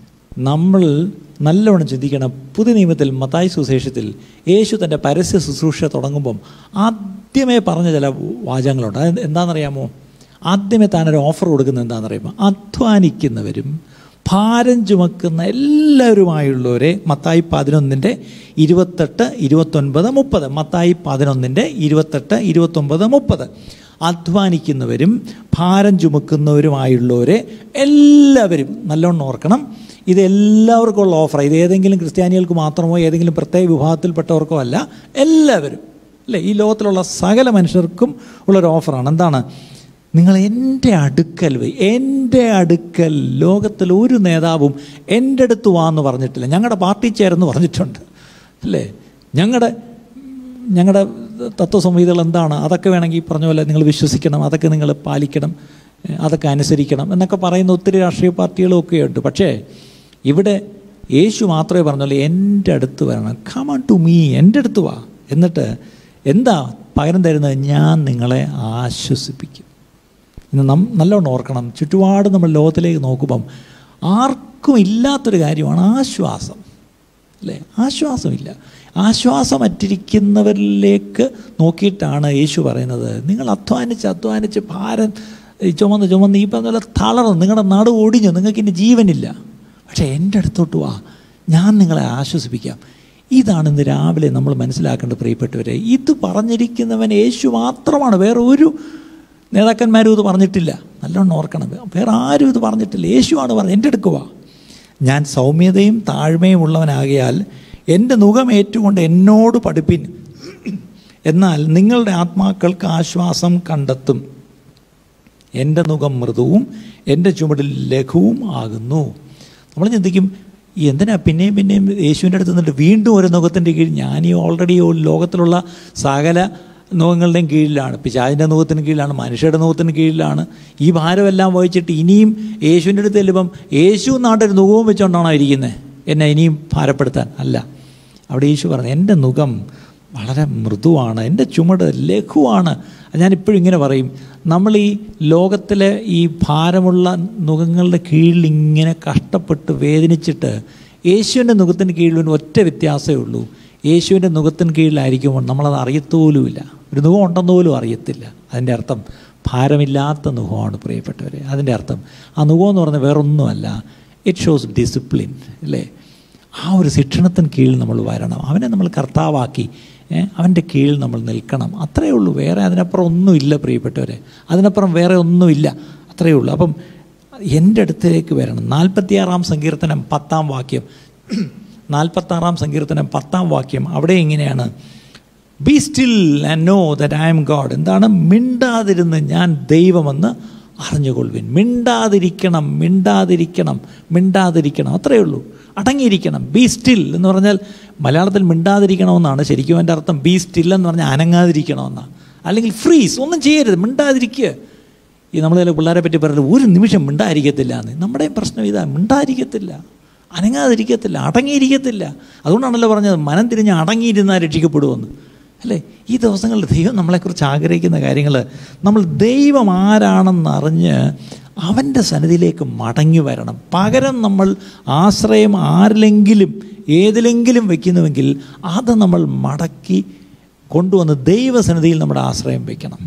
നമ്മൾ നല്ലവണ്ണം ചിന്തിക്കണം പുതിയ നിയമത്തിൽ മത്തായി സുശേഷത്തിൽ യേശു തൻ്റെ പരസ്യ ശുശ്രൂഷ തുടങ്ങുമ്പം ആദ്യമേ പറഞ്ഞ ചില വാചകങ്ങളുണ്ട് അത് എന്താണെന്നറിയാമോ ആദ്യമേ താനൊരു ഓഫർ കൊടുക്കുന്നത് എന്താണെന്നറിയാമോ അധ്വാനിക്കുന്നവരും ഭാരം ചുമക്കുന്ന എല്ലാവരുമായുള്ളവരെ മത്തായി പതിനൊന്നിൻ്റെ ഇരുപത്തെട്ട് ഇരുപത്തൊൻപത് മുപ്പത് മത്തായി പതിനൊന്നിൻ്റെ ഇരുപത്തെട്ട് ഇരുപത്തൊമ്പത് മുപ്പത് അധ്വാനിക്കുന്നവരും ഭാരം ചുമക്കുന്നവരുമായുള്ളവരെ എല്ലാവരും നല്ലോണം ഓർക്കണം ഇത് എല്ലാവർക്കും ഉള്ള ഓഫർ ഇത് ഏതെങ്കിലും ക്രിസ്ത്യാനികൾക്ക് മാത്രമോ ഏതെങ്കിലും പ്രത്യേക വിഭാഗത്തിൽപ്പെട്ടവർക്കോ അല്ല എല്ലാവരും അല്ലേ ഈ ലോകത്തിലുള്ള സകല മനുഷ്യർക്കും ഉള്ളൊരു ഓഫറാണ് എന്താണ് നിങ്ങൾ എൻ്റെ അടുക്കൽ വൈ എൻ്റെ അടുക്കൽ ലോകത്തിൽ ഒരു നേതാവും എൻ്റെ അടുത്ത് വാ എന്ന് പറഞ്ഞിട്ടില്ല ഞങ്ങളുടെ പാർട്ടി ചേർന്ന് പറഞ്ഞിട്ടുണ്ട് അല്ലേ ഞങ്ങളുടെ ഞങ്ങളുടെ തത്വസംഹിതകൾ എന്താണ് അതൊക്കെ വേണമെങ്കിൽ ഈ പറഞ്ഞ പോലെ നിങ്ങൾ വിശ്വസിക്കണം അതൊക്കെ നിങ്ങൾ പാലിക്കണം ഏഹ് അതൊക്കെ അനുസരിക്കണം എന്നൊക്കെ പറയുന്ന ഒത്തിരി രാഷ്ട്രീയ പാർട്ടികളും ഒക്കെ ഉണ്ട് പക്ഷേ ഇവിടെ യേശു മാത്രമേ പറഞ്ഞുള്ളൂ എൻ്റെ അടുത്ത് വരണം കമൺ ടു മീ എൻ്റെ അടുത്ത് വാ എന്നിട്ട് എന്താ പകരം തരുന്നത് ഞാൻ നിങ്ങളെ ആശ്വസിപ്പിക്കും ഇന്ന് നം നല്ലോണം ഓർക്കണം ചുറ്റുപാട് നമ്മൾ ലോകത്തിലേക്ക് നോക്കുമ്പം ആർക്കും ഇല്ലാത്തൊരു കാര്യമാണ് ആശ്വാസം അല്ലേ ആശ്വാസമില്ല ആശ്വാസമറ്റിരിക്കുന്നവരിലേക്ക് നോക്കിയിട്ടാണ് യേശു പറയുന്നത് നിങ്ങൾ അധ്വാനിച്ച് അധ്വാനിച്ച് ഭാരം ഈ ചുമന്ന് ചുമന്ന് ഈ പറഞ്ഞ പോലെ തളർന്നു നിങ്ങളുടെ നടു ഒടിഞ്ഞു നിങ്ങൾക്ക് ഇനി ജീവനില്ല പക്ഷേ എൻ്റെ അടുത്തോട്ട് വാ ഞാൻ നിങ്ങളെ ആശ്വസിപ്പിക്കാം ഇതാണ് ഇന്ന് രാവിലെ നമ്മൾ മനസ്സിലാക്കേണ്ട പ്രിയപ്പെട്ടവരെ ഇത് പറഞ്ഞിരിക്കുന്നവൻ യേശു മാത്രമാണ് വേറെ ഒരു നേതാക്കന്മാരും ഇത് പറഞ്ഞിട്ടില്ല നല്ലോണം ഓർക്കണം വേറെ ആരും ഇത് പറഞ്ഞിട്ടില്ല യേശുവാണ് പറഞ്ഞത് എൻ്റെ അടുക്കുക ഞാൻ സൗമ്യതയും താഴ്മയും ഉള്ളവനാകിയാൽ എൻ്റെ മുഖം ഏറ്റുകൊണ്ട് എന്നോട് പഠിപ്പിൻ എന്നാൽ നിങ്ങളുടെ ആത്മാക്കൾക്ക് ആശ്വാസം കണ്ടെത്തും എൻ്റെ മുഖം മൃദുവും എൻ്റെ ചുമടിൽ ലഘുവും ആകുന്നു നമ്മൾ ചിന്തിക്കും ഈ എന്തിനാ പിന്നെയും പിന്നെയും യേശുവിൻ്റെ അടുത്ത് നിന്നിട്ട് വീണ്ടും ഒരു മുഖത്തിൻ്റെ കീഴിൽ ഞാൻ ഈ ഓൾറെഡി ലോകത്തിലുള്ള സകല മുഖങ്ങളുടെയും കീഴിലാണ് പിശാചിൻ്റെ മുഖത്തിന് കീഴിലാണ് മനുഷ്യരുടെ മുഖത്തിന് കീഴിലാണ് ഈ ഭാരമെല്ലാം വഹിച്ചിട്ട് ഇനിയും യേശുവിൻ്റെ അടുത്ത് ചെല്ലുമ്പം യേശു നാട്ടൊരു മുഖവും വെച്ചുകൊണ്ടാണോ ഇരിക്കുന്നത് എന്നെ ഇനിയും ഭാരപ്പെടുത്താൻ അല്ല അവിടെ യേശു പറഞ്ഞു എൻ്റെ മുഖം വളരെ മൃദുവാണ് എൻ്റെ ചുമട് ലഘുവാണ് ഞാനിപ്പോഴും ഇങ്ങനെ പറയും നമ്മൾ ഈ ലോകത്തിലെ ഈ ഭാരമുള്ള നുഖങ്ങളുടെ കീഴിൽ ഇങ്ങനെ കഷ്ടപ്പെട്ട് വേദനിച്ചിട്ട് യേശുവിൻ്റെ നുഖത്തിന് കീഴിൽ ഒരു ഒറ്റ വ്യത്യാസമേ ഉള്ളൂ യേശുവിൻ്റെ നുഖത്തിന് കീഴിലായിരിക്കുമ്പോൾ നമ്മളത് അറിയത്തോലുമില്ല ഒരു നുഖം ഉണ്ടെന്ന് പോലും അറിയത്തില്ല അതിൻ്റെ അർത്ഥം ഭാരമില്ലാത്ത നുഖമാണ് പ്രിയപ്പെട്ടവരെ അതിൻ്റെ അർത്ഥം ആ നുഖം എന്ന് പറഞ്ഞാൽ വേറൊന്നുമല്ല ഇറ്റ് ഷോസ് ഡിസിപ്ലിൻ അല്ലേ ആ ഒരു ശിക്ഷണത്തിന് കീഴിൽ നമ്മൾ വരണം അവനെ നമ്മൾ കർത്താവാക്കി ഏ, അവൻ്റെ കീഴിൽ നമ്മൾ നിൽക്കണം അത്രയേ ഉള്ളൂ വേറെ അതിനപ്പുറം ഒന്നുമില്ല പ്രിയപ്പെട്ടവരെ അതിനപ്പുറം വേറെ ഒന്നുമില്ല അത്രയേ ഉള്ളൂ അപ്പം എൻ്റെ അടുത്തേക്ക് വരണം നാൽപ്പത്തിയാറാം സങ്കീർത്തനം പത്താം വാക്യം നാൽപ്പത്താറാം സങ്കീർത്തനം പത്താം വാക്യം അവിടെ ഇങ്ങനെയാണ് be still and know that I am God എന്താണ് മിണ്ടാതിരുന്ന് ഞാൻ ദൈവമെന്ന് അറിഞ്ഞുകൊള്ളുവിൻ മിണ്ടാതിരിക്കണം മിണ്ടാതിരിക്കണം മിണ്ടാതിരിക്കണം അത്രയേ ഉള്ളൂ അടങ്ങിയിരിക്കണം ബി സ്റ്റിൽ എന്ന് പറഞ്ഞാൽ മലയാളത്തിൽ മിണ്ടാതിരിക്കണമെന്നാണ് ശരിക്കും എൻ്റെ അർത്ഥം ബി സ്റ്റിൽ എന്ന് പറഞ്ഞാൽ അനങ്ങാതിരിക്കണമെന്നാണ് അല്ലെങ്കിൽ ഫ്രീസ് ഒന്നും ചെയ്യരുത് മിണ്ടാതിരിക്കുക ഈ നമ്മൾ ചില പിള്ളേരെ പറ്റി പറയുന്നത് ഒരു നിമിഷം മിണ്ടായിരിക്കത്തില്ല എന്ന് നമ്മുടെയും പ്രശ്നം ഇതാ മിണ്ടായിരിക്കത്തില്ല അനങ്ങാതിരിക്കത്തില്ല അടങ്ങിയിരിക്കത്തില്ല അതുകൊണ്ടാണല്ലോ പറഞ്ഞത് മനം തിരിഞ്ഞ് അടങ്ങിയിരുന്നാൽ രക്ഷിക്കപ്പെടുമെന്ന് അല്ലേ ഈ ദിവസങ്ങളിൽ ദൈവം നമ്മളെക്കുറിച്ച് ആഗ്രഹിക്കുന്ന കാര്യങ്ങൾ നമ്മൾ ദൈവം ആരാണെന്നറിഞ്ഞ് അവൻ്റെ സന്നിധിയിലേക്ക് മടങ്ങി വരണം പകരം നമ്മൾ ആശ്രയം ആരിലെങ്കിലും ഏതിലെങ്കിലും വയ്ക്കുന്നുവെങ്കിൽ അത് നമ്മൾ മടക്കി കൊണ്ടുവന്ന് ദൈവസന്നിധിയിൽ നമ്മുടെ ആശ്രയം വയ്ക്കണം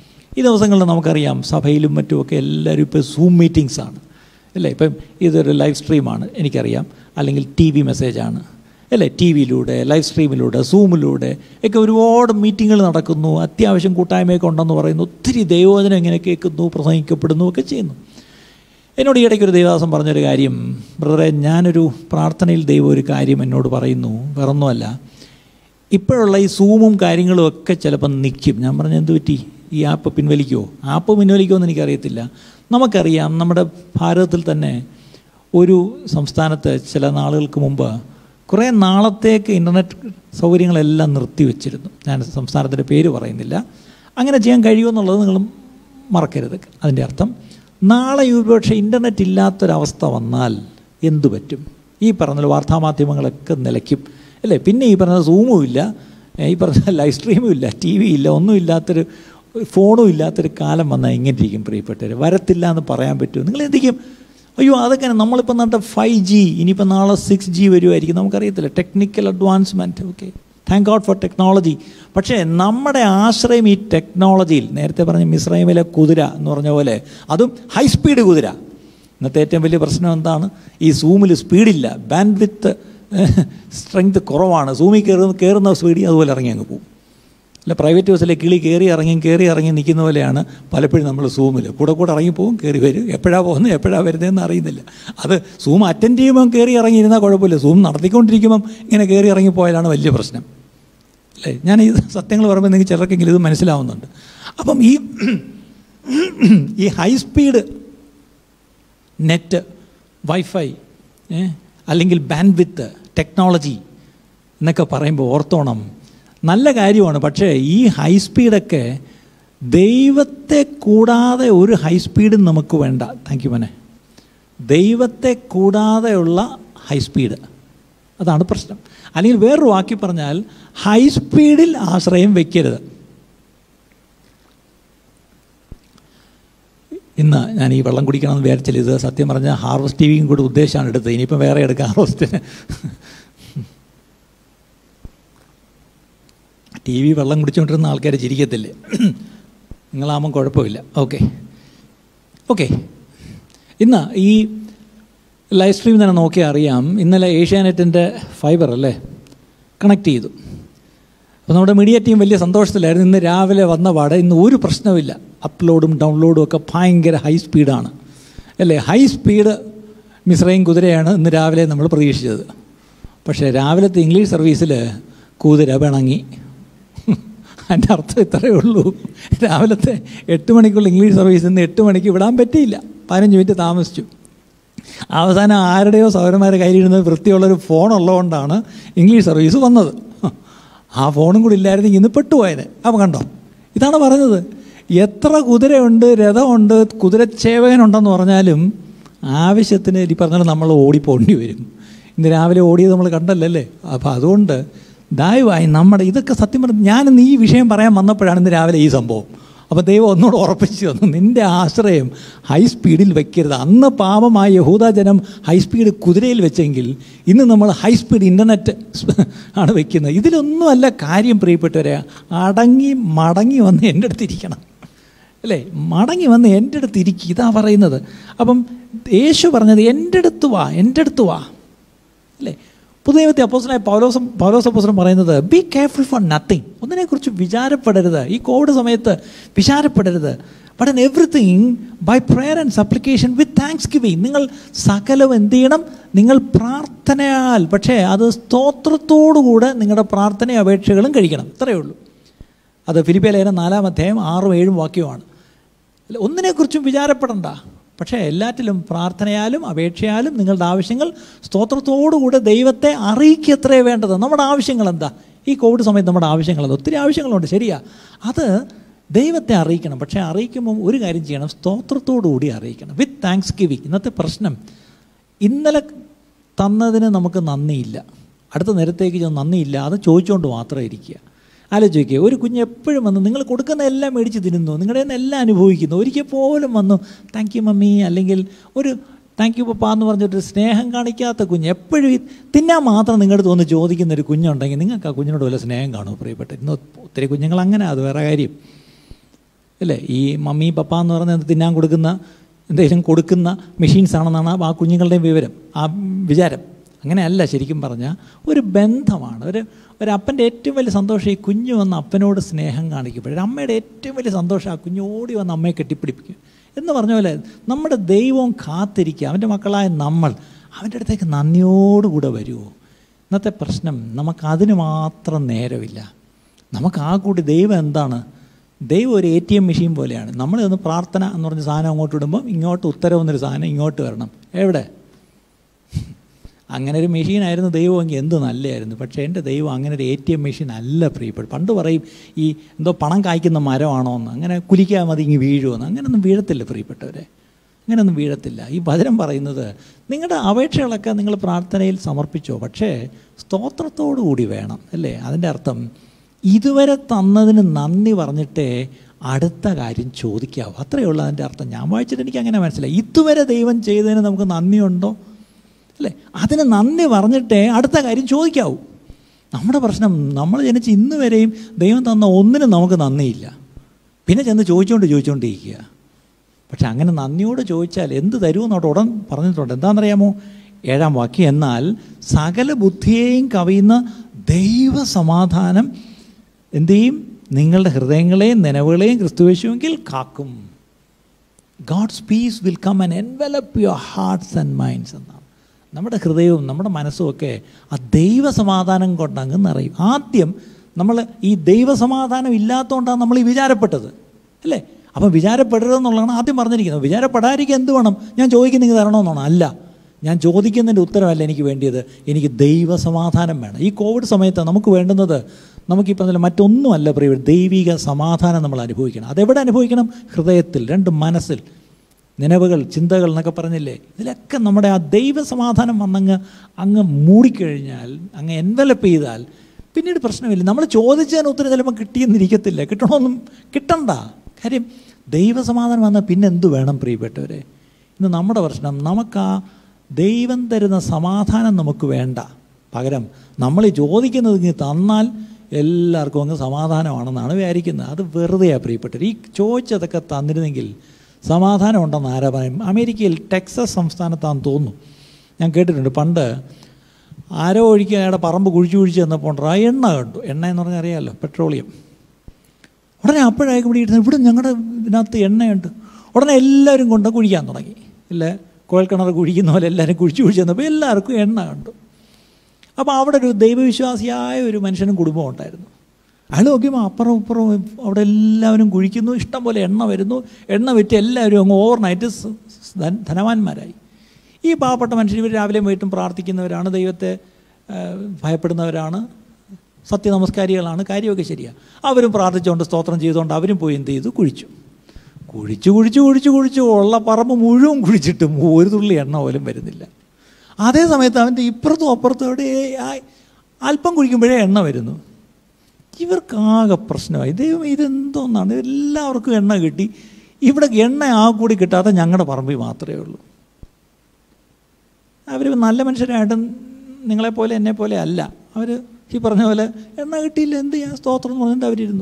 ഈ ദിവസങ്ങളിൽ നമുക്കറിയാം സഭയിലും മറ്റുമൊക്കെ എല്ലാവരും ഇപ്പോൾ സൂം മീറ്റിങ്സ് ആണ് അല്ലേ ഇപ്പം ഇതൊരു ലൈവ് സ്ട്രീമാണ് എനിക്കറിയാം അല്ലെങ്കിൽ ടി വി മെസ്സേജാണ് അല്ലേ ടി വിയിലൂടെ ലൈവ് സ്ട്രീമിലൂടെ സൂമിലൂടെ ഒക്കെ ഒരുപാട് മീറ്റിങ്ങുകൾ നടക്കുന്നു അത്യാവശ്യം കൂട്ടായ്മയൊക്കെ ഉണ്ടെന്ന് പറയുന്നു ഒത്തിരി ദൈവവചനം ഇങ്ങനെ കേൾക്കുന്നു പ്രസംഗിക്കപ്പെടുന്നു ഒക്കെ ചെയ്യുന്നു എന്നോട് ഈ ഇടയ്ക്ക് ഒരു ദേവദാസം പറഞ്ഞൊരു കാര്യം ബ്രദറെ ഞാനൊരു പ്രാർത്ഥനയിൽ ദൈവം ഒരു കാര്യം എന്നോട് പറയുന്നു വേറൊന്നുമല്ല ഇപ്പോഴുള്ള ഈ സൂമും കാര്യങ്ങളും ഒക്കെ ചിലപ്പം നിൽക്കും ഞാൻ പറഞ്ഞ എന്ത് പറ്റി ഈ ആപ്പ് പിൻവലിക്കുമോ ആപ്പ് പിൻവലിക്കുമോ എന്ന് എനിക്കറിയത്തില്ല നമുക്കറിയാം നമ്മുടെ ഭാരതത്തിൽ തന്നെ ഒരു സംസ്ഥാനത്ത് ചില നാളുകൾക്ക് മുമ്പ് കുറേ നാളത്തേക്ക് ഇൻ്റർനെറ്റ് സൗകര്യങ്ങളെല്ലാം നിർത്തിവെച്ചിരുന്നു ഞാൻ സംസ്ഥാനത്തിൻ്റെ പേര് പറയുന്നില്ല അങ്ങനെ ചെയ്യാൻ കഴിയുമെന്നുള്ളത് നിങ്ങൾ മറക്കരുത് അതിൻ്റെ അർത്ഥം നാളെ ഒരുപക്ഷെ ഇൻ്റർനെറ്റ് ഇല്ലാത്തൊരവസ്ഥ വന്നാൽ എന്തു പറ്റും ഈ പറഞ്ഞ വാർത്താമാധ്യമങ്ങളൊക്കെ നിലയ്ക്കും അല്ലേ പിന്നെ ഈ പറഞ്ഞ സൂമും ഇല്ല ഈ പറഞ്ഞ ലൈവ് സ്ട്രീമും ഇല്ല ടി വി ഇല്ല ഒന്നും ഇല്ലാത്തൊരു ഫോണും ഇല്ലാത്തൊരു കാലം വന്നാൽ എങ്ങനെ ഇരിക്കും പ്രിയപ്പെട്ടവർ വരത്തില്ല എന്ന് പറയാൻ പറ്റുമോ നിങ്ങൾ എന്തിക്കും അയ്യോ അതൊക്കെ നമ്മളിപ്പോൾ നട്ട ഫൈവ് ജി ഇനിയിപ്പോൾ നാളെ സിക്സ് ജി വരുമായിരിക്കും നമുക്കറിയത്തില്ല technical advancement okay thank God for technology പക്ഷേ നമ്മുടെ ആശ്രയം ഈ ടെക്നോളജിയിൽ നേരത്തെ പറഞ്ഞ മിസ്രൈമിലെ കുതിര എന്ന് പറഞ്ഞ പോലെ അതും ഹൈ സ്പീഡ് കുതിര ഇന്നത്തെ ഏറ്റവും വലിയ പ്രശ്നം എന്താണ് ഈ സൂമിൽ സ്പീഡില്ല ബാൻഡ് വിത്ത് സ്ട്രെങ്ത് കുറവാണ് സൂമിൽ കയറുന്ന കയറുന്ന സ്പീഡിൽ അതുപോലെ ഇറങ്ങി അങ്ങ് പോകും അല്ല പ്രൈവറ്റ് ബസ്സിലെ കിളി കയറി ഇറങ്ങി കയറി ഇറങ്ങി നിൽക്കുന്ന പോലെയാണ് പലപ്പോഴും നമ്മൾ സൂമിൽ കൂടെ കൂടെ ഇറങ്ങി പോകും കയറി വരും എപ്പോഴാണ് പോകുന്നത് എപ്പോഴാണ് വരുന്നതെന്ന് അറിയുന്നില്ല അത് സൂം അറ്റൻഡ് ചെയ്യുമ്പം കയറി ഇറങ്ങിയിരുന്നാൽ കുഴപ്പമില്ല സൂം നടത്തിക്കൊണ്ടിരിക്കുമ്പം ഇങ്ങനെ കയറി ഇറങ്ങി പോയാലാണ് വലിയ പ്രശ്നം അല്ലേ ഞാൻ ഈ സത്യങ്ങൾ പറയുമ്പോൾ നിങ്ങൾക്ക് ചിലർക്കെങ്കിലും ഇത് മനസ്സിലാവുന്നുണ്ട് അപ്പം ഈ ഈ ഹൈ സ്പീഡ് നെറ്റ് വൈഫൈ അല്ലെങ്കിൽ ബാൻഡ് വിത്ത് ടെക്നോളജി എന്നൊക്കെ പറയുമ്പോൾ ഓർത്തോണം നല്ല കാര്യമാണ് പക്ഷേ ഈ ഹൈ സ്പീഡൊക്കെ ദൈവത്തെ കൂടാതെ ഒരു ഹൈ സ്പീഡും നമുക്ക് വേണ്ട താങ്ക് യു മനെ ദൈവത്തെ കൂടാതെയുള്ള ഹൈ സ്പീഡ് അതാണ് പ്രശ്നം അല്ലെങ്കിൽ വേറൊരു വാക്കി പറഞ്ഞാൽ ഹൈ സ്പീഡിൽ ആശ്രയം വെക്കരുത് ഇന്ന് ഞാൻ ഈ വെള്ളം കുടിക്കണമെന്ന് വിചാരിച്ചില്ല ഇത് സത്യം പറഞ്ഞാൽ ഹാർവസ്റ്റ് ടി വിയും കൂടെ ഉദ്ദേശമാണ് എടുത്തത് ഇനിയിപ്പോൾ വേറെ എടുക്കാം ഹാർവസ്റ്റിന് ടി വി വെള്ളം കുടിച്ചുകൊണ്ടിരുന്ന ആൾക്കാർ ചിരിക്കത്തില്ലേ നിങ്ങളാകുമ്പം കുഴപ്പമില്ല ഓക്കെ ഓക്കെ ഇന്ന് ഈ ലൈവ് സ്ട്രീം തന്നെ നോക്കിയാൽ അറിയാം ഇന്നലെ ഏഷ്യാനെറ്റിൻ്റെ ഫൈബർ അല്ലേ കണക്ട് ചെയ്തു അപ്പോൾ നമ്മുടെ മീഡിയ ടീം വലിയ സന്തോഷത്തിലായിരുന്നു ഇന്ന് രാവിലെ വന്ന പാടെ ഇന്ന് ഒരു പ്രശ്നമില്ല അപ്ലോഡും ഡൗൺലോഡും ഒക്കെ ഭയങ്കര ഹൈ സ്പീഡാണ് അല്ലേ ഹൈ സ്പീഡ് മിശ്രയും കുതിരയാണ് ഇന്ന് രാവിലെ നമ്മൾ പ്രതീക്ഷിച്ചത് പക്ഷേ രാവിലത്തെ ഇംഗ്ലീഷ് സർവീസിൽ കുതിര പിണങ്ങി അതിൻ്റെ അർത്ഥം ഇത്രയേ ഉള്ളൂ രാവിലത്തെ എട്ട് മണിക്കുള്ള ഇംഗ്ലീഷ് സർവീസിൽ നിന്ന് എട്ട് മണിക്ക് വിടാൻ പറ്റിയില്ല പതിനഞ്ച് മിനിറ്റ് താമസിച്ചു അവസാനം ആരുടെയോ സൗരന്മാരുടെ കയ്യിലിരുന്ന് വൃത്തിയുള്ളൊരു ഫോൺ ഉള്ളതുകൊണ്ടാണ് ഇംഗ്ലീഷ് സർവീസ് വന്നത് ആ ഫോണും കൂടി ഇല്ലായിരുന്നെങ്കിൽ ഇന്ന് പെട്ടുപോയത് അപ്പം കണ്ടോ ഇതാണ് പറഞ്ഞത് എത്ര കുതിരയുണ്ട് രഥമുണ്ട് കുതിരച്ചേവകനുണ്ടെന്ന് പറഞ്ഞാലും ആവശ്യത്തിന് ഈ പറഞ്ഞാൽ നമ്മൾ ഓടിപ്പോണ്ടി വരും ഇന്ന് രാവിലെ ഓടിയത് നമ്മൾ കണ്ടല്ലേ അപ്പോൾ അതുകൊണ്ട് ദയവായി നമ്മുടെ ഇതൊക്കെ സത്യം പറഞ്ഞ് ഞാനിന്ന് ഈ വിഷയം പറയാൻ വന്നപ്പോഴാണ് ഇന്ന് രാവിലെ ഈ സംഭവം അപ്പോൾ ദൈവം ഒന്നുകൂടെ ഉറപ്പിച്ചു തന്നു നിൻ്റെ ആശ്രയം ഹൈ സ്പീഡിൽ വെക്കരുത് അന്ന് പാപമായ യഹൂദ ജനം ഹൈ സ്പീഡ് കുതിരയിൽ വെച്ചെങ്കിൽ ഇന്ന് നമ്മൾ ഹൈ സ്പീഡ് ഇൻ്റർനെറ്റ് ആണ് വെക്കുന്നത് ഇതിലൊന്നുമല്ല കാര്യം പ്രിയപ്പെട്ടവരെ അടങ്ങി മടങ്ങി വന്ന് എൻ്റെ അടുത്തിരിക്കണം അല്ലേ മടങ്ങി വന്ന് എൻ്റെ അടുത്ത് ഇരിക്കുക ഇതാ പറയുന്നത് അപ്പം യേശു പറഞ്ഞത് എൻ്റെ അടുത്ത് വാ എൻ്റെ അടുത്ത് വാ അല്ലേ പുതിയത്തെ അപ്പോസനായ പൗലോസം പൗലോസ് അപ്പോസനം പറയുന്നത് ബി കെയർഫുൾ ഫോർ നത്തിങ് ഒന്നിനെക്കുറിച്ച് വിചാരപ്പെടരുത് ഈ കോവിഡ് സമയത്ത് വിചാരപ്പെടരുത് but in everything by prayer and supplication with thanksgiving നിങ്ങൾ സകലം എന്ത് ചെയ്യണം നിങ്ങൾ പ്രാർത്ഥനയാൽ പക്ഷേ അത് സ്തോത്രത്തോടുകൂടെ നിങ്ങളുടെ പ്രാർത്ഥനയും അപേക്ഷകളും കഴിക്കണം ഇത്രയേ ഉള്ളൂ അത് ഫിലിപ്പിയ ലേഖനം നാലാം അധ്യായം ആറും ഏഴും വാക്യമാണ് അല്ല, ഒന്നിനെക്കുറിച്ചും വിചാരപ്പെടണ്ട പക്ഷേ എല്ലാറ്റിലും പ്രാർത്ഥനയാലും അപേക്ഷയാലും നിങ്ങളുടെ ആവശ്യങ്ങൾ സ്തോത്രത്തോടുകൂടെ ദൈവത്തെ അറിയിക്കത്രേ വേണ്ടത് നമ്മുടെ ആവശ്യങ്ങൾ എന്താ ഈ കോവിഡ് സമയത്ത് നമ്മുടെ ആവശ്യങ്ങൾ എന്താ ഒത്തിരി ആവശ്യങ്ങളുണ്ട് ശരിയാ അത് ദൈവത്തെ അറിയിക്കണം പക്ഷേ അറിയിക്കുമ്പോൾ ഒരു കാര്യം ചെയ്യണം സ്തോത്രത്തോടുകൂടി അറിയിക്കണം വിത്ത് താങ്ക്സ് ഗിവിങ് ഇന്നത്തെ പ്രശ്നം ഇന്നലെ തന്നതിന് നമുക്ക് നന്ദിയില്ല അടുത്ത നേരത്തേക്ക് ചെന്ന് നന്ദിയില്ല അത് ചോദിച്ചുകൊണ്ട് മാത്രം ഇരിക്കുക ആലോചിക്കുക ഒരു കുഞ്ഞ് എപ്പോഴും വന്ന് നിങ്ങൾ കൊടുക്കുന്ന എല്ലാം മേടിച്ച് തിന്നുന്നു നിങ്ങളുടെ നിന്ന് എല്ലാം അനുഭവിക്കുന്നു ഒരിക്കൽ പോലും വന്നു താങ്ക് യു മമ്മി അല്ലെങ്കിൽ ഒരു താങ്ക് യു പപ്പ എന്ന് പറഞ്ഞിട്ട് സ്നേഹം കാണിക്കാത്ത കുഞ്ഞ് എപ്പോഴും ഈ തിന്നാൻ മാത്രം നിങ്ങളുടെ അടുത്ത് വന്ന് ചോദിക്കുന്ന ഒരു കുഞ്ഞുണ്ടെങ്കിൽ നിങ്ങൾക്ക് ആ കുഞ്ഞിനോട് വല്ല സ്നേഹം കാണുമോ പ്രിയപ്പെട്ട ഇന്ന് ഒത്തിരി കുഞ്ഞുങ്ങൾ അങ്ങനെ അത് വേറെ കാര്യം അല്ലേ ഈ മമ്മി പപ്പ എന്ന് പറഞ്ഞത് തിന്നാൻ കൊടുക്കുന്ന എന്തെങ്കിലും കൊടുക്കുന്ന മെഷീൻസ് ആണെന്നാണ് ആ കുഞ്ഞുങ്ങളുടെയും വിവരം ആ വിചാരം അങ്ങനെയല്ല ശരിക്കും പറഞ്ഞാൽ ഒരു ബന്ധമാണ് ഒരു ഒരു അപ്പൻ്റെ ഏറ്റവും വലിയ സന്തോഷം ഈ കുഞ്ഞു വന്ന് അപ്പനോട് സ്നേഹം കാണിക്കുമ്പോൾ ഒരു അമ്മയുടെ ഏറ്റവും വലിയ സന്തോഷം ആ കുഞ്ഞ് ഓടി വന്ന് അമ്മയെ കെട്ടിപ്പിടിപ്പിക്കും എന്ന് പറഞ്ഞ പോലെ നമ്മുടെ ദൈവവും കാത്തിരിക്കുക അവൻ്റെ മക്കളായ നമ്മൾ അവൻ്റെ അടുത്തേക്ക് നന്ദിയോടുകൂടെ വരുമോ ഇന്നത്തെ പ്രശ്നം നമുക്ക് അതിന് മാത്രം നേരമില്ല നമുക്ക് ആ കൂടി ദൈവം എന്താണ് ദൈവം ഒരു എ ടി എം മെഷീൻ പോലെയാണ് നമ്മൾ ഒന്ന് പ്രാർത്ഥന എന്ന് പറഞ്ഞ സാധനം അങ്ങോട്ട് ഇടുമ്പോൾ ഇങ്ങോട്ട് ഉത്തരവെന്നൊരു സാധനം ഇങ്ങോട്ട് വരണം എവിടെ അങ്ങനെ ഒരു മെഷീനായിരുന്നു ദൈവമെങ്കിൽ എന്ത് നല്ലതായിരുന്നു പക്ഷേ എൻ്റെ ദൈവം അങ്ങനെ ഒരു എ ടി എം മെഷീൻ അല്ല പ്രിയപ്പെട്ടു പണ്ട് പറയും ഈ എന്തോ പണം കായ്ക്കുന്ന മരമാണോ എന്ന് അങ്ങനെ കുലിക്കാൻ മതി ഇങ്ങ് വീഴുമെന്ന് അങ്ങനെയൊന്നും വീഴത്തില്ല പ്രിയപ്പെട്ടവരെ അങ്ങനെയൊന്നും വീഴത്തില്ല ഈ ഭജനം പറയുന്നത് നിങ്ങളുടെ അപേക്ഷകളൊക്കെ നിങ്ങൾ പ്രാർത്ഥനയിൽ സമർപ്പിച്ചോ പക്ഷേ സ്തോത്രത്തോടു കൂടി വേണം അല്ലേ അതിൻ്റെ അർത്ഥം ഇതുവരെ തന്നതിന് നന്ദി പറഞ്ഞിട്ടേ അടുത്ത കാര്യം ചോദിക്കാവൂ അത്രയേ ഉള്ളൂ അതിൻ്റെ അർത്ഥം ഞാൻ വായിച്ചിട്ട് എനിക്ക് അങ്ങനെ മനസ്സിലായി ഇതുവരെ ദൈവം ചെയ്തതിന് നമുക്ക് നന്ദിയുണ്ടോ അല്ലേ അതിന് നന്ദി പറഞ്ഞിട്ടേ അടുത്ത കാര്യം ചോദിക്കാവൂ നമ്മുടെ പ്രശ്നം നമ്മൾ ജനിച്ച് ഇന്ന് വരെയും ദൈവം തന്ന ഒന്നിനും നമുക്ക് നന്ദിയില്ല പിന്നെ ചെന്ന് ചോദിച്ചുകൊണ്ട് ചോദിച്ചുകൊണ്ടിരിക്കുക പക്ഷെ അങ്ങനെ നന്ദിയോട് ചോദിച്ചാൽ എന്ത് തരുമെന്നോട്ട് ഉടൻ പറഞ്ഞിട്ടുണ്ട് എന്താണെന്നറിയാമോ ഏഴാം വാക്യം എന്നാൽ സകല ബുദ്ധിയെയും കവിയുന്ന ദൈവ സമാധാനം എന്തു ചെയ്യും നിങ്ങളുടെ ഹൃദയങ്ങളെയും നനവുകളെയും ക്രിസ്തുവേശുവെങ്കിൽ കാക്കും God's peace will come and envelop your hearts and minds എന്നാണ് നമ്മുടെ ഹൃദയവും നമ്മുടെ മനസ്സും ഒക്കെ ആ ദൈവസമാധാനം കൊണ്ട് അങ്ങ് നിറയും ആദ്യം നമ്മൾ ഈ ദൈവസമാധാനം ഇല്ലാത്തതുകൊണ്ടാണ് നമ്മൾ ഈ വിചാരപ്പെട്ടത് അല്ലേ അപ്പം വിചാരപ്പെടരുതെന്നുള്ളതാണ് ആദ്യം പറഞ്ഞിരിക്കുന്നത് വിചാരപ്പെടാതിരിക്കുക എന്ത് വേണം ഞാൻ ചോദിക്കുന്നത് തരണമെന്നാണ് അല്ല ഞാൻ ചോദിക്കുന്നതിൻ്റെ ഉത്തരവല്ല എനിക്ക് വേണ്ടിയത് എനിക്ക് ദൈവസമാധാനം വേണം ഈ കോവിഡ് സമയത്ത് നമുക്ക് വേണ്ടുന്നത് നമുക്കീ പറഞ്ഞ മറ്റൊന്നുമല്ല പ്രിയ ദൈവിക സമാധാനം നമ്മൾ അനുഭവിക്കണം അതെവിടെ അനുഭവിക്കണം ഹൃദയത്തിൽ രണ്ട് മനസ്സിൽ നിലവുകൾ ചിന്തകൾ എന്നൊക്കെ പറഞ്ഞില്ലേ ഇതിലൊക്കെ നമ്മുടെ ആ ദൈവസമാധാനം വന്നങ്ങ് അങ്ങ് മൂടിക്കഴിഞ്ഞാൽ അങ്ങ് എൻവലപ്പ് ചെയ്താൽ പിന്നീട് പ്രശ്നമില്ല നമ്മൾ ചോദിച്ചതിന് ഉത്തരം ചിലപ്പോൾ കിട്ടിയെന്നിരിക്കത്തില്ല കിട്ടണമെന്നും കിട്ടണ്ട കാര്യം ദൈവസമാധാനം വന്നാൽ പിന്നെ എന്ത് വേണം പ്രിയപ്പെട്ടവരെ ഇന്ന് നമ്മുടെ പ്രശ്നം നമുക്ക് ആ ദൈവം തരുന്ന സമാധാനം നമുക്ക് വേണ്ട പകരം നമ്മൾ ഈ ചോദിക്കുന്നത് ഇങ്ങ് തന്നാൽ എല്ലാവർക്കും അങ്ങ് സമാധാനമാണെന്നാണ് വിചാരിക്കുന്നത് അത് വെറുതെയാണ് പ്രിയപ്പെട്ടവർ ഈ ചോദിച്ചതൊക്കെ തന്നിരുന്നെങ്കിൽ സമാധാനം ഉണ്ടെന്ന് ആരാ പറയും അമേരിക്കയിൽ ടെക്സസ് സംസ്ഥാനത്താണെന്ന് തോന്നുന്നു ഞാൻ കേട്ടിട്ടുണ്ട് പണ്ട് ആരോ ഒഴിക്കുക അയാളുടെ പറമ്പ് കുഴിച്ചു കുഴിച്ച് ചെന്നപ്പോൾ ആ എണ്ണ കണ്ടു എണ്ണ എന്ന് പറഞ്ഞാൽ അറിയാമല്ലോ പെട്രോളിയം ഉടനെ അപ്പോഴായിരിക്കും ഇവിടെ ഇരുന്ന് ഇവിടെ ഞങ്ങളുടെ ഇതിനകത്ത് എണ്ണയുണ്ട് ഉടനെ എല്ലാവരും കൊണ്ട് കുഴിക്കാൻ തുടങ്ങി ഇല്ലേ കുഴൽക്കിണർ കുഴിക്കുന്ന പോലെ എല്ലാവരും കുഴിച്ച് കുഴിച്ച് വന്നപ്പോൾ എല്ലാവർക്കും എണ്ണ കണ്ടു അപ്പോൾ അവിടെ ഒരു ദൈവവിശ്വാസിയായ ഒരു മനുഷ്യനും കുടുംബം ഉണ്ടായിരുന്നു അയാൾ നോക്കിയപ്പോൾ അപ്പുറം ഇപ്പുറം അവിടെ എല്ലാവരും കുഴിക്കുന്നു ഇഷ്ടം പോലെ എണ്ണ വരുന്നു എണ്ണ വിറ്റ് എല്ലാവരും അങ്ങ് ഓവർനൈറ്റ് സ് സ് ധന- ധനവാന്മാരായി ഈ പാവപ്പെട്ട മനുഷ്യർ ഇവർ രാവിലെയും വൈകിട്ടും പ്രാർത്ഥിക്കുന്നവരാണ് ദൈവത്തെ ആ, ഭയപ്പെടുന്നവരാണ് സത്യനമസ്കാരികളാണ് കാര്യമൊക്കെ ശരിയാണ് അവരും പ്രാർത്ഥിച്ചുകൊണ്ട് സ്തോത്രം ചെയ്തുകൊണ്ട് അവരും പോയി എന്ത് ചെയ്തു കുഴിച്ചു കുഴിച്ചു കുഴിച്ചു കുഴിച്ചു കുഴിച്ചു ഉള്ള പറമ്പ് മുഴുവൻ കുഴിച്ചിട്ടും ഒരു തുള്ളി എണ്ണ പോലും വരുന്നില്ല അതേ സമയത്ത് അവൻ്റെ ഇപ്പുറത്തും അപ്പുറത്തും എവിടെ ആ- അല്പം കുഴിക്കുമ്പോഴേ എണ്ണ വരുന്നു ഇവർക്കാകെ പ്രശ്നമായി ദൈവം ഇതെന്തോന്നാണ് എല്ലാവർക്കും എണ്ണ കിട്ടി ഇവിടെ എണ്ണ ആ കൂടി കിട്ടാതെ ഞങ്ങളുടെ പറമ്പിൽ മാത്രമേ ഉള്ളൂ അവർ നല്ല മനുഷ്യരായിട്ട് നിങ്ങളെപ്പോലെ എന്നെ പോലെ അല്ല അവർ ഈ പറഞ്ഞ പോലെ എണ്ണ കിട്ടിയില്ല എന്ത് ചെയ്യാൻ സ്തോത്രം എന്ന് പറഞ്ഞിട്ട് അവരിരുന്നു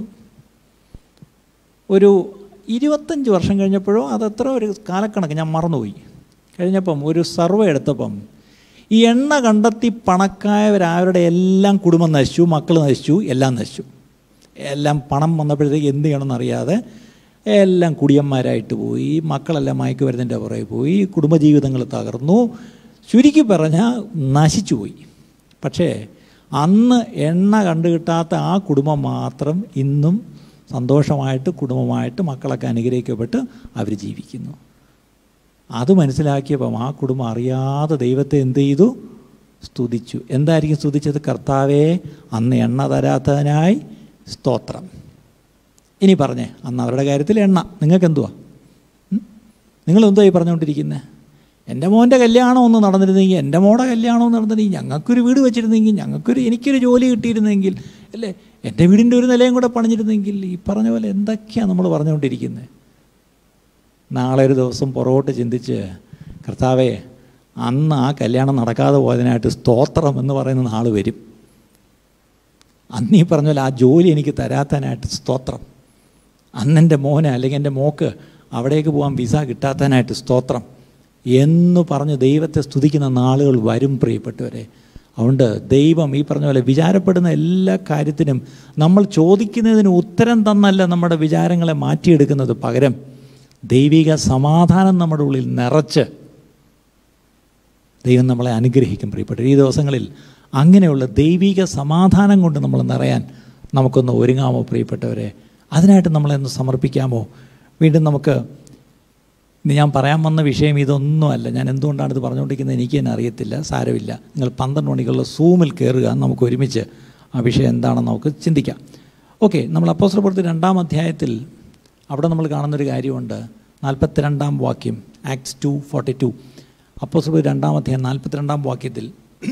ഒരു ഇരുപത്തഞ്ച് വർഷം കഴിഞ്ഞപ്പോഴോ അതെത്ര ഒരു കാലക്കണക്ക് ഞാൻ മറന്നുപോയി കഴിഞ്ഞപ്പം ഒരു സർവേ എടുത്തപ്പം ഈ എണ്ണ കണ്ടെത്തി പണക്കായവരാവരുടെ എല്ലാം കുടുംബം നശിച്ചു മക്കൾ നശിച്ചു എല്ലാം നശിച്ചു എല്ലാം പണം വന്നപ്പോഴത്തേക്ക് എന്ത് ചെയ്യണമെന്ന് അറിയാതെ എല്ലാം കുടിയന്മാരായിട്ട് പോയി മക്കളെല്ലാം മയക്ക് വരുന്നതിൻ്റെ പുറകെ പോയി കുടുംബജീവിതങ്ങൾ തകർന്നു ചുരുക്കി പറഞ്ഞാൽ നശിച്ചു പോയി പക്ഷേ അന്ന് എണ്ണ കണ്ടു കിട്ടാത്ത ആ കുടുംബം മാത്രം ഇന്നും സന്തോഷമായിട്ട് കുടുംബമായിട്ട് മക്കളൊക്കെ അനുഗ്രഹിക്കപ്പെട്ട് അവർ ജീവിക്കുന്നു അത് മനസ്സിലാക്കിയപ്പം ആ കുടുംബം അറിയാതെ ദൈവത്തെ എന്ത് ചെയ്തു സ്തുതിച്ചു എന്തായിരിക്കും സ്തുതിച്ചത് കർത്താവേ അന്ന് എണ്ണ തരാത്തതിനായി സ്തോത്രം ഇനി പറഞ്ഞേ അന്ന് അവരുടെ കാര്യത്തിൽ എണ്ണ നിങ്ങൾക്ക് എന്തുവാ നിങ്ങൾ എന്തുവാ ഈ പറഞ്ഞുകൊണ്ടിരിക്കുന്നത് എൻ്റെ മോൻ്റെ കല്യാണം ഒന്ന് നടന്നിരുന്നെങ്കിൽ എൻ്റെ മോടെ കല്യാണം ഒന്ന് നടന്നിരുന്നെങ്കിൽ ഞങ്ങൾക്കൊരു വീട് വെച്ചിരുന്നെങ്കിൽ ഞങ്ങൾക്കൊരു എനിക്കൊരു ജോലി കിട്ടിയിരുന്നെങ്കിൽ അല്ലേ എൻ്റെ വീടിൻ്റെ ഒരു നിലയും കൂടെ പണിഞ്ഞിരുന്നെങ്കിൽ ഈ പറഞ്ഞ പോലെ എന്തൊക്കെയാണ് നമ്മൾ പറഞ്ഞുകൊണ്ടിരിക്കുന്നത് നാളെ ഒരു ദിവസം പുറകോട്ട് ചിന്തിച്ച് കർത്താവേ അന്ന് ആ കല്യാണം നടക്കാതെ പോയതിനായിട്ട് സ്തോത്രം എന്ന് പറയുന്ന നാൾ വരും അന്ന് ഈ പറഞ്ഞ പോലെ ആ ജോലി എനിക്ക് തരാത്തതിനായിട്ട് സ്തോത്രം അന്നെൻ്റെ മോന് അല്ലെങ്കിൽ എൻ്റെ മോക്ക് അവിടേക്ക് പോകാൻ വിസ കിട്ടാത്തതിനായിട്ട് സ്തോത്രം എന്ന് പറഞ്ഞ് ദൈവത്തെ സ്തുതിക്കുന്ന നാളുകൾ വരും പ്രിയപ്പെട്ടവരെ അതുകൊണ്ട് ദൈവം ഈ പറഞ്ഞ പോലെ വിചാരപ്പെടുന്ന എല്ലാ കാര്യത്തിനും നമ്മൾ ചോദിക്കുന്നതിന് ഉത്തരം തന്നല്ല നമ്മുടെ വിചാരങ്ങളെ മാറ്റിയെടുക്കുന്നത് പകരം ദൈവിക സമാധാനം നമ്മുടെ ഉള്ളിൽ നിറച്ച് ദൈവം നമ്മളെ അനുഗ്രഹിക്കും പ്രിയപ്പെട്ട ഈ ദിവസങ്ങളിൽ അങ്ങനെയുള്ള ദൈവിക സമാധാനം കൊണ്ട് നമ്മൾ നിറയാൻ നമുക്കൊന്ന് ഒരുങ്ങാമോ പ്രിയപ്പെട്ടവരെ അതിനായിട്ട് നമ്മളെന്ന് സമർപ്പിക്കാമോ വീണ്ടും നമുക്ക് ഇന്ന് ഞാൻ പറയാൻ വന്ന വിഷയം ഇതൊന്നുമല്ല ഞാൻ എന്തുകൊണ്ടാണ് ഇത് പറഞ്ഞുകൊണ്ടിരിക്കുന്നത് എനിക്ക് തന്നെ അറിയത്തില്ല സാരമില്ല നിങ്ങൾ പന്ത്രണ്ട് മണിക്കുള്ള സൂമിൽ കയറുക നമുക്ക് ഒരുമിച്ച് ആ വിഷയം എന്താണെന്ന് നമുക്ക് ചിന്തിക്കാം ഓക്കെ നമ്മൾ അപ്പോസ്ത്രപ്പെടുത്തി രണ്ടാം അധ്യായത്തിൽ അവിടെ നമ്മൾ കാണുന്നൊരു കാര്യമുണ്ട് നാൽപ്പത്തിരണ്ടാം വാക്യം ആക്ട്സ് ടു ഫോർട്ടി ടു അപ്പോസ്ത്രപ്പെടുത്തി രണ്ടാം അധ്യായം നാൽപ്പത്തിരണ്ടാം വാക്യത്തിൽ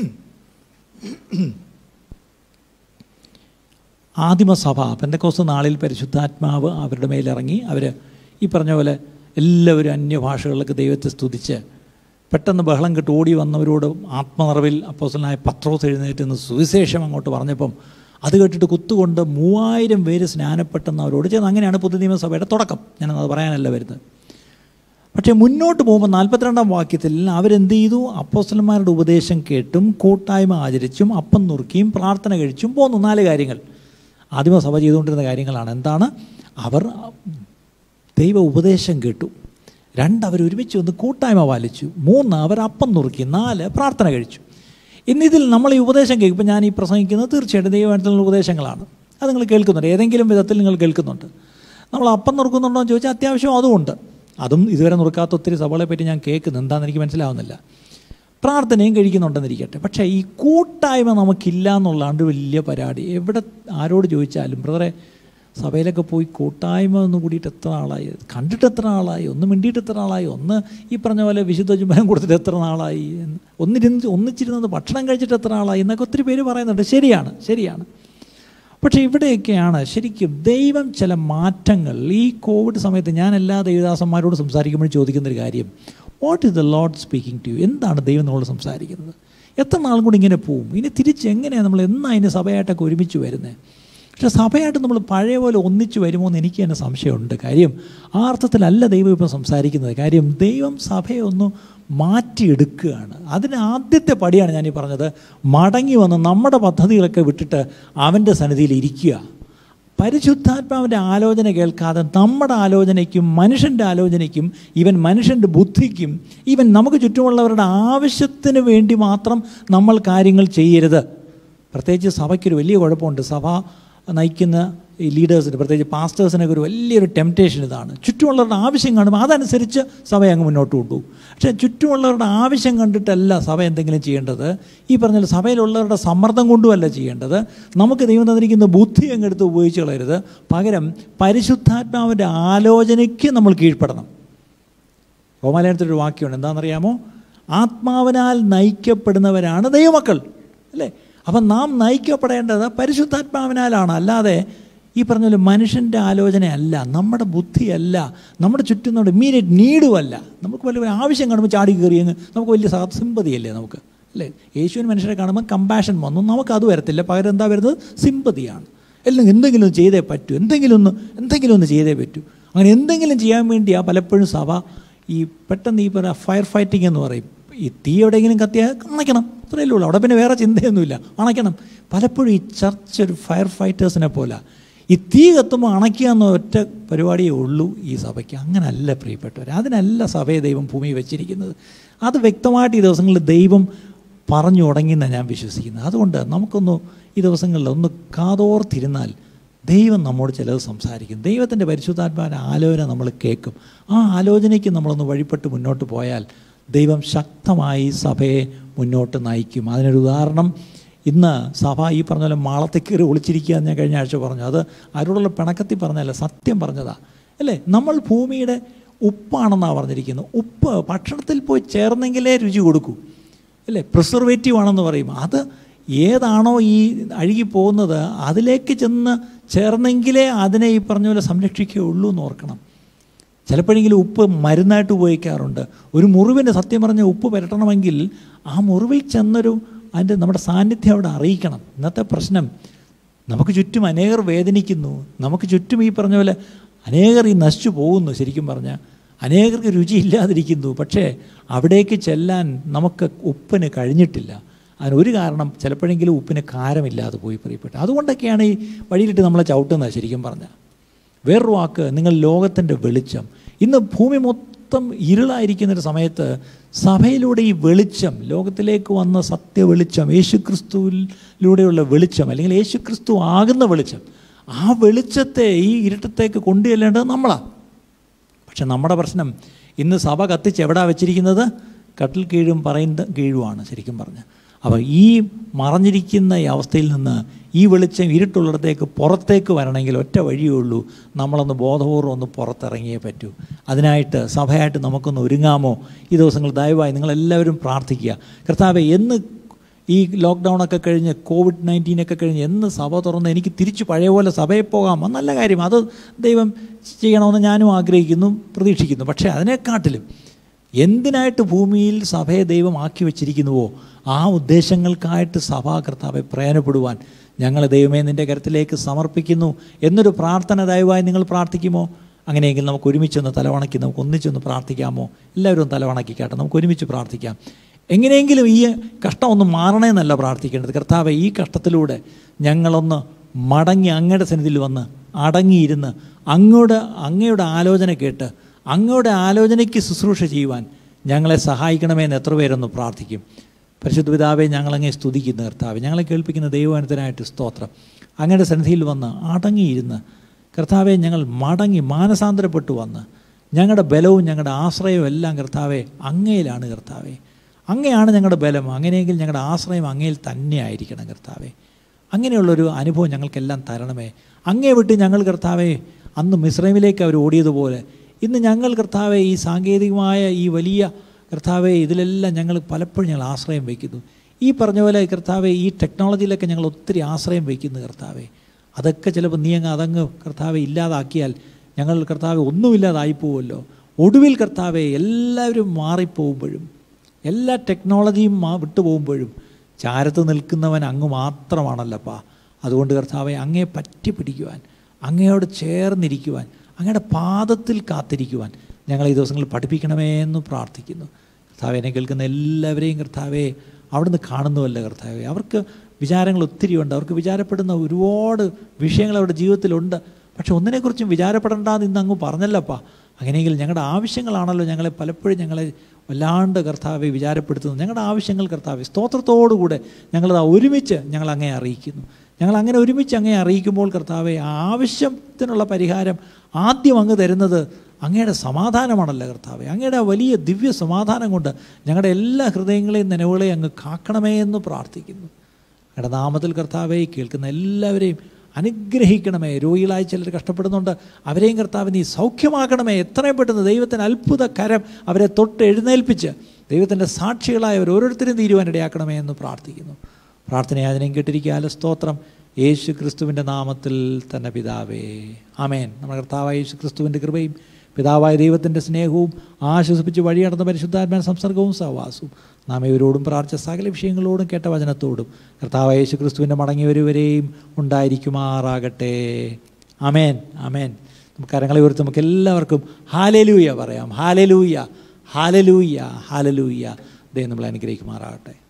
ആദിമസഭ പെന്തക്കോസ് നാളിൽ പരിശുദ്ധാത്മാവ് അവരുടെ മേലിറങ്ങി അവർ ഈ പറഞ്ഞ പോലെ എല്ലാവരും അന്യഭാഷകളിലൊക്കെ ദൈവത്തെ സ്തുതിച്ച് പെട്ടെന്ന് ബഹളം കെട്ട് ഓടി വന്നവരോട് ആത്മനിറവിൽ അപ്പോസലായ പത്രോസ് എഴുന്നേറ്റ് നിന്ന് സുവിശേഷം അങ്ങോട്ട് പറഞ്ഞപ്പം അത് കേട്ടിട്ട് കുത്തുകൊണ്ട് മൂവായിരം പേര് സ്നാനപ്പെട്ടെന്ന് അവരോട് ചെന്ന് അങ്ങനെയാണ് പുതു നിയമസഭയുടെ തുടക്കം ഞാനത് പറയാനല്ല വരുന്നത് പക്ഷേ മുന്നോട്ട് പോകുമ്പോൾ നാൽപ്പത്തിരണ്ടാം വാക്യത്തിൽ അവരെന്ത് ചെയ്തു അപ്പോസ്റ്റലന്മാരുടെ ഉപദേശം കേട്ടും കൂട്ടായ്മ ആചരിച്ചും അപ്പം നുറുക്കിയും പ്രാർത്ഥന കഴിച്ചും പോന്നു നാല് കാര്യങ്ങൾ ആദിമ സഭ ചെയ്തുകൊണ്ടിരുന്ന കാര്യങ്ങളാണ് എന്താണ് അവർ ദൈവ ഉപദേശം കേട്ടു രണ്ട് അവർ ഒരുമിച്ച് വന്ന് കൂട്ടായ്മ പാലിച്ചു മൂന്ന് അവർ അപ്പം നുറുക്കി നാല് പ്രാർത്ഥന കഴിച്ചു ഇന്നിതിൽ നമ്മൾ ഈ ഉപദേശം കേൾക്കുമ്പോൾ ഞാൻ ഈ പ്രസംഗിക്കുന്നത് തീർച്ചയായിട്ടും ദൈവമായിട്ടുള്ള ഉപദേശങ്ങളാണ് അത് നിങ്ങൾ കേൾക്കുന്നുണ്ട് ഏതെങ്കിലും വിധത്തിൽ നിങ്ങൾ കേൾക്കുന്നുണ്ട് നമ്മൾ അപ്പം നുറുക്കുന്നുണ്ടോ എന്ന് ചോദിച്ചാൽ അത്യാവശ്യം അതുമുണ്ട് അതും ഇതുവരെ നുറുക്കാത്ത ഒത്തിരി സഭകളെ പറ്റി ഞാൻ കേൾക്കുന്നു എന്താണെന്ന് എനിക്ക് മനസ്സിലാവുന്നില്ല പ്രാർത്ഥനയും കഴിക്കുന്നുണ്ടെന്നിരിക്കട്ടെ പക്ഷേ ഈ കൂട്ടായ്മ നമുക്കില്ല എന്നുള്ളതാണ് ഒരു വലിയ പരാതി എവിടെ ആരോട് ചോദിച്ചാലും ബ്രദറെ സഭയിലൊക്കെ പോയി കൂട്ടായ്മ ഒന്ന് കൂടിയിട്ട് എത്ര നാളായി കണ്ടിട്ട് എത്ര നാളായി ഒന്ന് മിണ്ടിയിട്ട് എത്ര നാളായി ഒന്ന് ഈ പറഞ്ഞ പോലെ വിശുദ്ധ ചുമനം കൊടുത്തിട്ട് എത്ര നാളായി എന്ന് ഒന്നിരുന്ന് ഒന്നിച്ചിരുന്നത് ഭക്ഷണം കഴിച്ചിട്ട് എത്ര നാളായി എന്നൊക്കെ ഒത്തിരി പേര് പറയുന്നുണ്ട് ശരിയാണ് ശരിയാണ് പക്ഷേ ഇവിടെയൊക്കെയാണ് ശരിക്കും ദൈവം ചില മാറ്റങ്ങൾ ഈ കോവിഡ് സമയത്ത് ഞാൻ എല്ലാ ദൈവദാസന്മാരോട് സംസാരിക്കുമ്പോഴും ചോദിക്കുന്നൊരു കാര്യം what is the Lord speaking to you എന്താണ് ദൈവം നമ്മളോട് സംസാരിക്കുന്നത് എത്ര നാളും കൂടി ഇങ്ങനെ പോവും ഇനി തിരിച്ച് എങ്ങനെയാണ് നമ്മൾ എന്നാ അതിന് സഭയായിട്ടൊക്കെ ഒരുമിച്ച് വരുന്നത് പക്ഷേ സഭയായിട്ട് നമ്മൾ പഴയ പോലെ ഒന്നിച്ച് വരുമോ എന്ന് എനിക്ക് തന്നെ സംശയമുണ്ട് കാര്യം ആ അർത്ഥത്തിലല്ല ദൈവം ഇപ്പം സംസാരിക്കുന്നത് കാര്യം ദൈവം സഭയെ ഒന്ന് മാറ്റിയെടുക്കുകയാണ് അതിന് ആദ്യത്തെ പടിയാണ് ഞാൻ ഈ പറഞ്ഞത് മടങ്ങി വന്ന് നമ്മുടെ പദ്ധതികളൊക്കെ വിട്ടിട്ട് അവൻ്റെ സന്നിധിയിൽ ഇരിക്കുക പരിശുദ്ധാത്മാവിൻ്റെ ആലോചന കേൾക്കാതെ നമ്മുടെ ആലോചനയ്ക്കും മനുഷ്യൻ്റെ ആലോചനയ്ക്കും ഇവൻ മനുഷ്യൻ്റെ ബുദ്ധിക്കും ഇവൻ നമുക്ക് ചുറ്റുമുള്ളവരുടെ ആവശ്യത്തിന് വേണ്ടി മാത്രം നമ്മൾ കാര്യങ്ങൾ ചെയ്യരുത് പ്രത്യേകിച്ച് സഭയ്ക്കൊരു വലിയ കുഴപ്പമുണ്ട് സഭ നയിക്കുന്ന ഈ ലീഡേഴ്സിന് പ്രത്യേകിച്ച് പാസ്റ്റേഴ്സിനൊക്കെ ഒരു വലിയൊരു ടെംപ്റ്റേഷൻ ഇതാണ് ചുറ്റുമുള്ളവരുടെ ആവശ്യം കാണുമ്പോൾ അതനുസരിച്ച് സഭ അങ്ങ് മുന്നോട്ട് കൊണ്ടുപോകും പക്ഷേ ചുറ്റുമുള്ളവരുടെ ആവശ്യം കണ്ടിട്ടല്ല സഭ എന്തെങ്കിലും ചെയ്യേണ്ടത് ഈ പറഞ്ഞ പോലെ സഭയിലുള്ളവരുടെ സമ്മർദ്ദം കൊണ്ടുമല്ല ചെയ്യേണ്ടത് നമുക്ക് ദൈവം തന്നിരിക്കുന്ന ബുദ്ധി അങ്ങെടുത്ത് ഉപയോഗിച്ച് കളയരുത് പകരം പരിശുദ്ധാത്മാവിൻ്റെ ആലോചനയ്ക്ക് നമ്മൾ കീഴ്പ്പെടണം റോമാലയനത്തിലൊരു വാക്യമുണ്ട് എന്താണെന്നറിയാമോ ആത്മാവിനാൽ നയിക്കപ്പെടുന്നവരാണ് ദൈവമക്കൾ അല്ലേ അപ്പം നാം നയിക്കപ്പെടേണ്ടത് പരിശുദ്ധാത്മാവിനാലാണ് അല്ലാതെ ഈ പറഞ്ഞ പോലെ മനുഷ്യൻ്റെ ആലോചനയല്ല നമ്മുടെ ബുദ്ധിയല്ല നമ്മുടെ ചുറ്റും നമ്മുടെ ഇമ്മീഡിയറ്റ് നീഡുമല്ല നമുക്ക് വലിയ ആവശ്യം കാണുമ്പോൾ ചാടി കയറി അങ്ങ് നമുക്ക് വലിയ സിമ്പതിയല്ലേ നമുക്ക് അല്ലേ യേശുവിന് മനുഷ്യരെ കാണുമ്പോൾ കമ്പാഷൻ വന്നു നമുക്കത് വരത്തില്ല പകരം എന്താ വരുന്നത് സിമ്പതിയാണ് എല്ലാം എന്തെങ്കിലും ഒന്ന് ചെയ്തേ പറ്റൂ എന്തെങ്കിലും ഒന്ന് എന്തെങ്കിലും ഒന്ന് ചെയ്തേ പറ്റൂ അങ്ങനെ എന്തെങ്കിലും ചെയ്യാൻ വേണ്ടിയാ പലപ്പോഴും സഭ ഈ പെട്ടെന്ന് ഈ പറയുക ഫയർ ഫൈറ്റിംഗ് എന്ന് പറയും ഈ തീ എവിടെയെങ്കിലും കത്തിയാൽ അണയ്ക്കണം അത്രയല്ലേ ഉള്ളൂ അവിടെ പിന്നെ വേറെ ചിന്തയൊന്നുമില്ല അണയ്ക്കണം പലപ്പോഴും ഈ ചർച്ച് ഒരു ഫയർ ഫൈറ്റേഴ്സിനെ പോലെ ഈ തീ കത്തുമ്പോൾ അണയ്ക്കുക എന്ന ഒറ്റ പരിപാടിയേ ഉള്ളൂ ഈ സഭയ്ക്ക് അങ്ങനല്ല പ്രിയപ്പെട്ടവർ അതിനല്ല സഭയെ ദൈവം ഭൂമി വെച്ചിരിക്കുന്നത് അത് വ്യക്തമായിട്ട് ഈ ദിവസങ്ങളിൽ ദൈവം പറഞ്ഞു തുടങ്ങിയെന്നാണ് ഞാൻ വിശ്വസിക്കുന്നത് അതുകൊണ്ട് നമുക്കൊന്ന് ഈ ദിവസങ്ങളിൽ ഒന്ന് കാതോർത്തിരുന്നാൽ ദൈവം നമ്മോട് ചിലത് സംസാരിക്കും ദൈവത്തിൻ്റെ പരിശുദ്ധാത്മാവിൻ്റെ ആലോചന നമ്മൾ കേൾക്കും ആ ആലോചനയ്ക്ക് നമ്മളൊന്ന് വഴിപ്പെട്ട് മുന്നോട്ട് പോയാൽ ദൈവം ശക്തമായി സഭയെ മുന്നോട്ട് നയിക്കും അതിനൊരു ഉദാഹരണം ഇന്ന് സഭ ഈ പറഞ്ഞ പോലെ മാളത്തിൽ കയറി ഒളിച്ചിരിക്കുക എന്ന് ഞാൻ കഴിഞ്ഞ ആഴ്ച പറഞ്ഞു അത് ആരോടുള്ള പിണക്കത്തിൽ പറഞ്ഞല്ല സത്യം പറഞ്ഞതാ അല്ലേ നമ്മൾ ഭൂമിയുടെ ഉപ്പാണെന്നാണ് പറഞ്ഞിരിക്കുന്നത് ഉപ്പ് ഭക്ഷണത്തിൽ പോയി ചേർന്നെങ്കിലേ രുചി കൊടുക്കൂ അല്ലേ പ്രിസർവേറ്റീവ് ആണെന്ന് പറയും അത് ഏതാണോ ഈ അഴുകി പോകുന്നത് അതിലേക്ക് ചെന്ന് ചേർന്നെങ്കിലേ അതിനെ ഈ പറഞ്ഞ പോലെ സംരക്ഷിക്കുകയുള്ളൂ എന്ന് ഓർക്കണം ചിലപ്പോഴെങ്കിലും ഉപ്പ് മരുന്നായിട്ട് ഉപയോഗിക്കാറുണ്ട് ഒരു മുറിവിന് സത്യം പറഞ്ഞ ഉപ്പ് പുരട്ടണമെങ്കിൽ ആ മുറിവിൽ ചെന്നൊരു അതിൻ്റെ നമ്മുടെ സാന്നിധ്യം അവിടെ അറിയിക്കണം ഇന്നത്തെ പ്രശ്നം നമുക്ക് ചുറ്റും അനേകർ വേദനിക്കുന്നു നമുക്ക് ചുറ്റും ഈ പറഞ്ഞ പോലെ അനേകർ ഈ നശിച്ചു പോകുന്നു ശരിക്കും പറഞ്ഞാൽ അനേകർക്ക് രുചിയില്ലാതിരിക്കുന്നു പക്ഷേ അവിടേക്ക് ചെല്ലാൻ നമുക്ക് ഉപ്പിന് കഴിഞ്ഞിട്ടില്ല അതിന് ഒരു കാരണം ചിലപ്പോഴെങ്കിലും ഉപ്പിന് കാരമില്ലാതെ പോയി പ്രിയപ്പെട്ടു അതുകൊണ്ടൊക്കെയാണ് ഈ വഴിയിലിട്ട് നമ്മളെ ചവിട്ടുന്നത് ശരിക്കും പറഞ്ഞാൽ വേറൊരു വാക്ക് നിങ്ങൾ ലോകത്തിൻ്റെ വെളിച്ചം ഇന്ന് ഭൂമി മൊത്തം ഇരുളായിരിക്കുന്നൊരു സമയത്ത് സഭയിലൂടെ ഈ വെളിച്ചം ലോകത്തിലേക്ക് വന്ന സത്യ വെളിച്ചം യേശുക്രിസ്തുവിലൂടെയുള്ള വെളിച്ചം അല്ലെങ്കിൽ യേശുക്രിസ്തു ആകുന്ന വെളിച്ചം ആ വെളിച്ചത്തെ ഈ ഇരുട്ടത്തേക്ക് കൊണ്ടുചെല്ലേണ്ടത് നമ്മളാണ് പക്ഷെ നമ്മുടെ പ്രശ്നം ഇന്ന് സഭ കത്തിച്ച് എവിടാ വെച്ചിരിക്കുന്നത് കട്ടിൽ കീഴും പറയുന്ന കീഴുമാണ് ശരിക്കും പറഞ്ഞ് അപ്പോൾ ഈ മറഞ്ഞിരിക്കുന്ന ഈ അവസ്ഥയിൽ നിന്ന് ഈ വെളിച്ചം ഇരുട്ടുള്ളിടത്തേക്ക് പുറത്തേക്ക് വരണമെങ്കിൽ ഒറ്റ വഴിയേ ഉള്ളൂ നമ്മളൊന്ന് ബോധപൂർവ്വം ഒന്ന് പുറത്തിറങ്ങിയേ പറ്റൂ അതിനായിട്ട് സഭയായിട്ട് നമുക്കൊന്ന് ഒരുങ്ങാമോ ഈ ദിവസങ്ങൾ ദയവായി നിങ്ങളെല്ലാവരും പ്രാർത്ഥിക്കുക കർത്താവെ എന്ന് ഈ ലോക്ക്ഡൗണൊക്കെ കഴിഞ്ഞ് കോവിഡ് നയൻറ്റീനൊക്കെ കഴിഞ്ഞ് എന്ന് സഭ തുറന്ന് എനിക്ക് തിരിച്ച് പഴയ പോലെ സഭയിൽ പോകാം അത് നല്ല കാര്യം അത് ദൈവം ചെയ്യണമെന്ന് ഞാനും ആഗ്രഹിക്കുന്നു പ്രതീക്ഷിക്കുന്നു പക്ഷേ അതിനെക്കാട്ടിലും എന്തിനായിട്ട് ഭൂമിയിൽ സഭയെ ദൈവം ആക്കി വെച്ചിരിക്കുന്നുവോ ആ ഉദ്ദേശങ്ങൾക്കായിട്ട് സഭാ കർത്താവെ പ്രയോജനപ്പെടുവാൻ ഞങ്ങൾ ദൈവമേ നിൻ്റെ കരുത്തിലേക്ക് സമർപ്പിക്കുന്നു എന്നൊരു പ്രാർത്ഥന ദയവായി നിങ്ങൾ പ്രാർത്ഥിക്കുമോ അങ്ങനെയെങ്കിൽ നമുക്ക് ഒരുമിച്ചൊന്ന് തലവണക്കി നമുക്ക് ഒന്നിച്ചൊന്ന് പ്രാർത്ഥിക്കാമോ എല്ലാവരും ഒന്ന് തലവണക്കിക്കാട്ടെ നമുക്ക് ഒരുമിച്ച് പ്രാർത്ഥിക്കാം എങ്ങനെയെങ്കിലും ഈ കഷ്ടം ഒന്ന് മാറണമെന്നല്ല പ്രാർത്ഥിക്കേണ്ടത് കർത്താവെ ഈ കഷ്ടത്തിലൂടെ ഞങ്ങളൊന്ന് മടങ്ങി അങ്ങയുടെ സന്നിധിയിൽ വന്ന് അടങ്ങിയിരുന്ന് അങ്ങോട്ട് അങ്ങയുടെ ആലോചന കേട്ട് അങ്ങയുടെ ആലോചനയ്ക്ക് ശുശ്രൂഷ ചെയ്യുവാൻ ഞങ്ങളെ സഹായിക്കണമെന്ന് എത്ര പേരൊന്ന് പ്രാർത്ഥിക്കും പരിശുദ്ധ പിതാവെ ഞങ്ങളങ്ങേ സ്തുതിക്കുന്ന കർത്താവ് ഞങ്ങളെ കേൾപ്പിക്കുന്ന ദൈവവനത്തിനായിട്ട് സ്തോത്രം അങ്ങയുടെ സന്നിധിയിൽ വന്ന് അടങ്ങിയിരുന്ന് കർത്താവെ ഞങ്ങൾ മടങ്ങി മാനസാന്തരപ്പെട്ടു വന്ന് ഞങ്ങളുടെ ബലവും ഞങ്ങളുടെ ആശ്രയവും എല്ലാം കർത്താവെ അങ്ങയിലാണ് കർത്താവെ അങ്ങയാണ് ഞങ്ങളുടെ ബലം അങ്ങനെയെങ്കിൽ ഞങ്ങളുടെ ആശ്രയം അങ്ങയിൽ തന്നെ ആയിരിക്കണം കർത്താവെ അങ്ങനെയുള്ളൊരു അനുഭവം ഞങ്ങൾക്കെല്ലാം തരണമേ അങ്ങേ വിട്ട് ഞങ്ങൾ കർത്താവെ അന്ന് മിശ്രമിലേക്ക് അവർ ഓടിയതുപോലെ ഇന്ന് ഞങ്ങൾ കർത്താവെ ഈ സാങ്കേതികമായ ഈ വലിയ കർത്താവെ ഇതിലെല്ലാം ഞങ്ങൾ പലപ്പോഴും ഞങ്ങൾ ആശ്രയം വയ്ക്കുന്നു ഈ പറഞ്ഞ പോലെ കർത്താവെ ഈ ടെക്നോളജിയിലൊക്കെ ഞങ്ങൾ ഒത്തിരി ആശ്രയം വയ്ക്കുന്നു കർത്താവെ അതൊക്കെ ചിലപ്പോൾ നീ അങ്ങ് അതങ്ങ് കർത്താവെ ഇല്ലാതാക്കിയാൽ ഞങ്ങൾ കർത്താവെ ഒന്നുമില്ലാതായി പോവുമല്ലോ ഒടുവിൽ കർത്താവെ എല്ലാവരും മാറിപ്പോകുമ്പോഴും എല്ലാ ടെക്നോളജിയും മാ വിട്ടുപോകുമ്പോഴും ചാരത്ത് നിൽക്കുന്നവൻ അങ്ങ് മാത്രമാണല്ലപ്പാ അതുകൊണ്ട് കർത്താവെ അങ്ങേ പറ്റി പിടിക്കുവാൻ അങ്ങയോട് ചേർന്നിരിക്കുവാൻ അങ്ങയുടെ പാദത്തിൽ കാത്തിരിക്കുവാൻ ഞങ്ങൾ ഈ ദിവസങ്ങളിൽ പഠിപ്പിക്കണമേ എന്ന് പ്രാർത്ഥിക്കുന്നു കർത്താവെ എന്നെ കേൾക്കുന്ന എല്ലാവരെയും കർത്താവെ അവിടുന്ന് കാണുന്നുവല്ല കർത്താവെ അവർക്ക് വിചാരങ്ങൾ ഒത്തിരിയുണ്ട് അവർക്ക് വിചാരപ്പെടുന്ന ഒരുപാട് വിഷയങ്ങൾ അവരുടെ ജീവിതത്തിലുണ്ട് പക്ഷെ ഒന്നിനെക്കുറിച്ചും വിചാരപ്പെടേണ്ടെന്ന് ഇന്ന് അങ്ങ് പറഞ്ഞല്ലപ്പാ അങ്ങനെയെങ്കിൽ ഞങ്ങളുടെ ആവശ്യങ്ങളാണല്ലോ ഞങ്ങളെ പലപ്പോഴും ഞങ്ങളെ വല്ലാണ്ട് കർത്താവെ വിചാരപ്പെടുത്തുന്നത് ഞങ്ങളുടെ ആവശ്യങ്ങൾ കർത്താവെ സ്തോത്രത്തോടുകൂടെ ഞങ്ങളത് ഒരുമിച്ച് ഞങ്ങൾ അങ്ങേ അറിയിക്കുന്നു ഞങ്ങൾ അങ്ങനെ ഒരുമിച്ച് അങ്ങേ അറിയിക്കുമ്പോൾ കർത്താവെ ആ ആവശ്യത്തിനുള്ള പരിഹാരം ആദ്യം അങ്ങ് തരുന്നത് അങ്ങയുടെ സമാധാനമാണല്ലോ കർത്താവെ അങ്ങയുടെ ആ വലിയ ദിവ്യ സമാധാനം കൊണ്ട് ഞങ്ങളുടെ എല്ലാ ഹൃദയങ്ങളെയും നനവുകളെയും അങ്ങ് കാക്കണമേ എന്ന് പ്രാർത്ഥിക്കുന്നു അങ്ങയുടെ നാമത്തിൽ കർത്താവെ കേൾക്കുന്ന എല്ലാവരെയും അനുഗ്രഹിക്കണമേ രോഗികളായി ചിലർ കഷ്ടപ്പെടുന്നുണ്ട് അവരെയും കർത്താവ് നീ സൗഖ്യമാക്കണമേ എത്രയും പെട്ടെന്ന് ദൈവത്തിന് അത്ഭുത കരം അവരെ തൊട്ട് എഴുന്നേൽപ്പിച്ച് ദൈവത്തിൻ്റെ സാക്ഷികളായവർ ഓരോരുത്തരും തീരുവാനിടയാക്കണമേ എന്ന് പ്രാർത്ഥിക്കുന്നു പ്രാർത്ഥനയാചനയും കേട്ടിരിക്കാല സ്തോത്രം യേശു ക്രിസ്തുവിൻ്റെ നാമത്തിൽ തന്നെ പിതാവേ ആമേൻ നമ്മുടെ കർത്താവായ യേശു ക്രിസ്തുവിൻ്റെ കൃപയും പിതാവായ ദൈവത്തിൻ്റെ സ്നേഹവും ആശ്വസിപ്പിച്ച് വഴി നടന്ന പരിശുദ്ധാത്മാൻ സംസർഗവും സഹവാസവും നാം ഇവരോടും പ്രാർത്ഥിച്ച സകല വിഷയങ്ങളോടും കേട്ട വചനത്തോടും കർത്താവായ യേശു ക്രിസ്തുവിൻ്റെ മടങ്ങിയവരുവരെയും ഉണ്ടായിരിക്കുമാറാകട്ടെ അമേൻ അമേൻ നമുക്ക് കരങ്ങളെ ഉയർത്തി നമുക്ക് എല്ലാവർക്കും ഹാലലൂയ പറയാം ഹാലലൂയ ഹാലലൂയ ഹാലലൂയ ദൈവം നമ്മളെ അനുഗ്രഹിക്കുമാറാകട്ടെ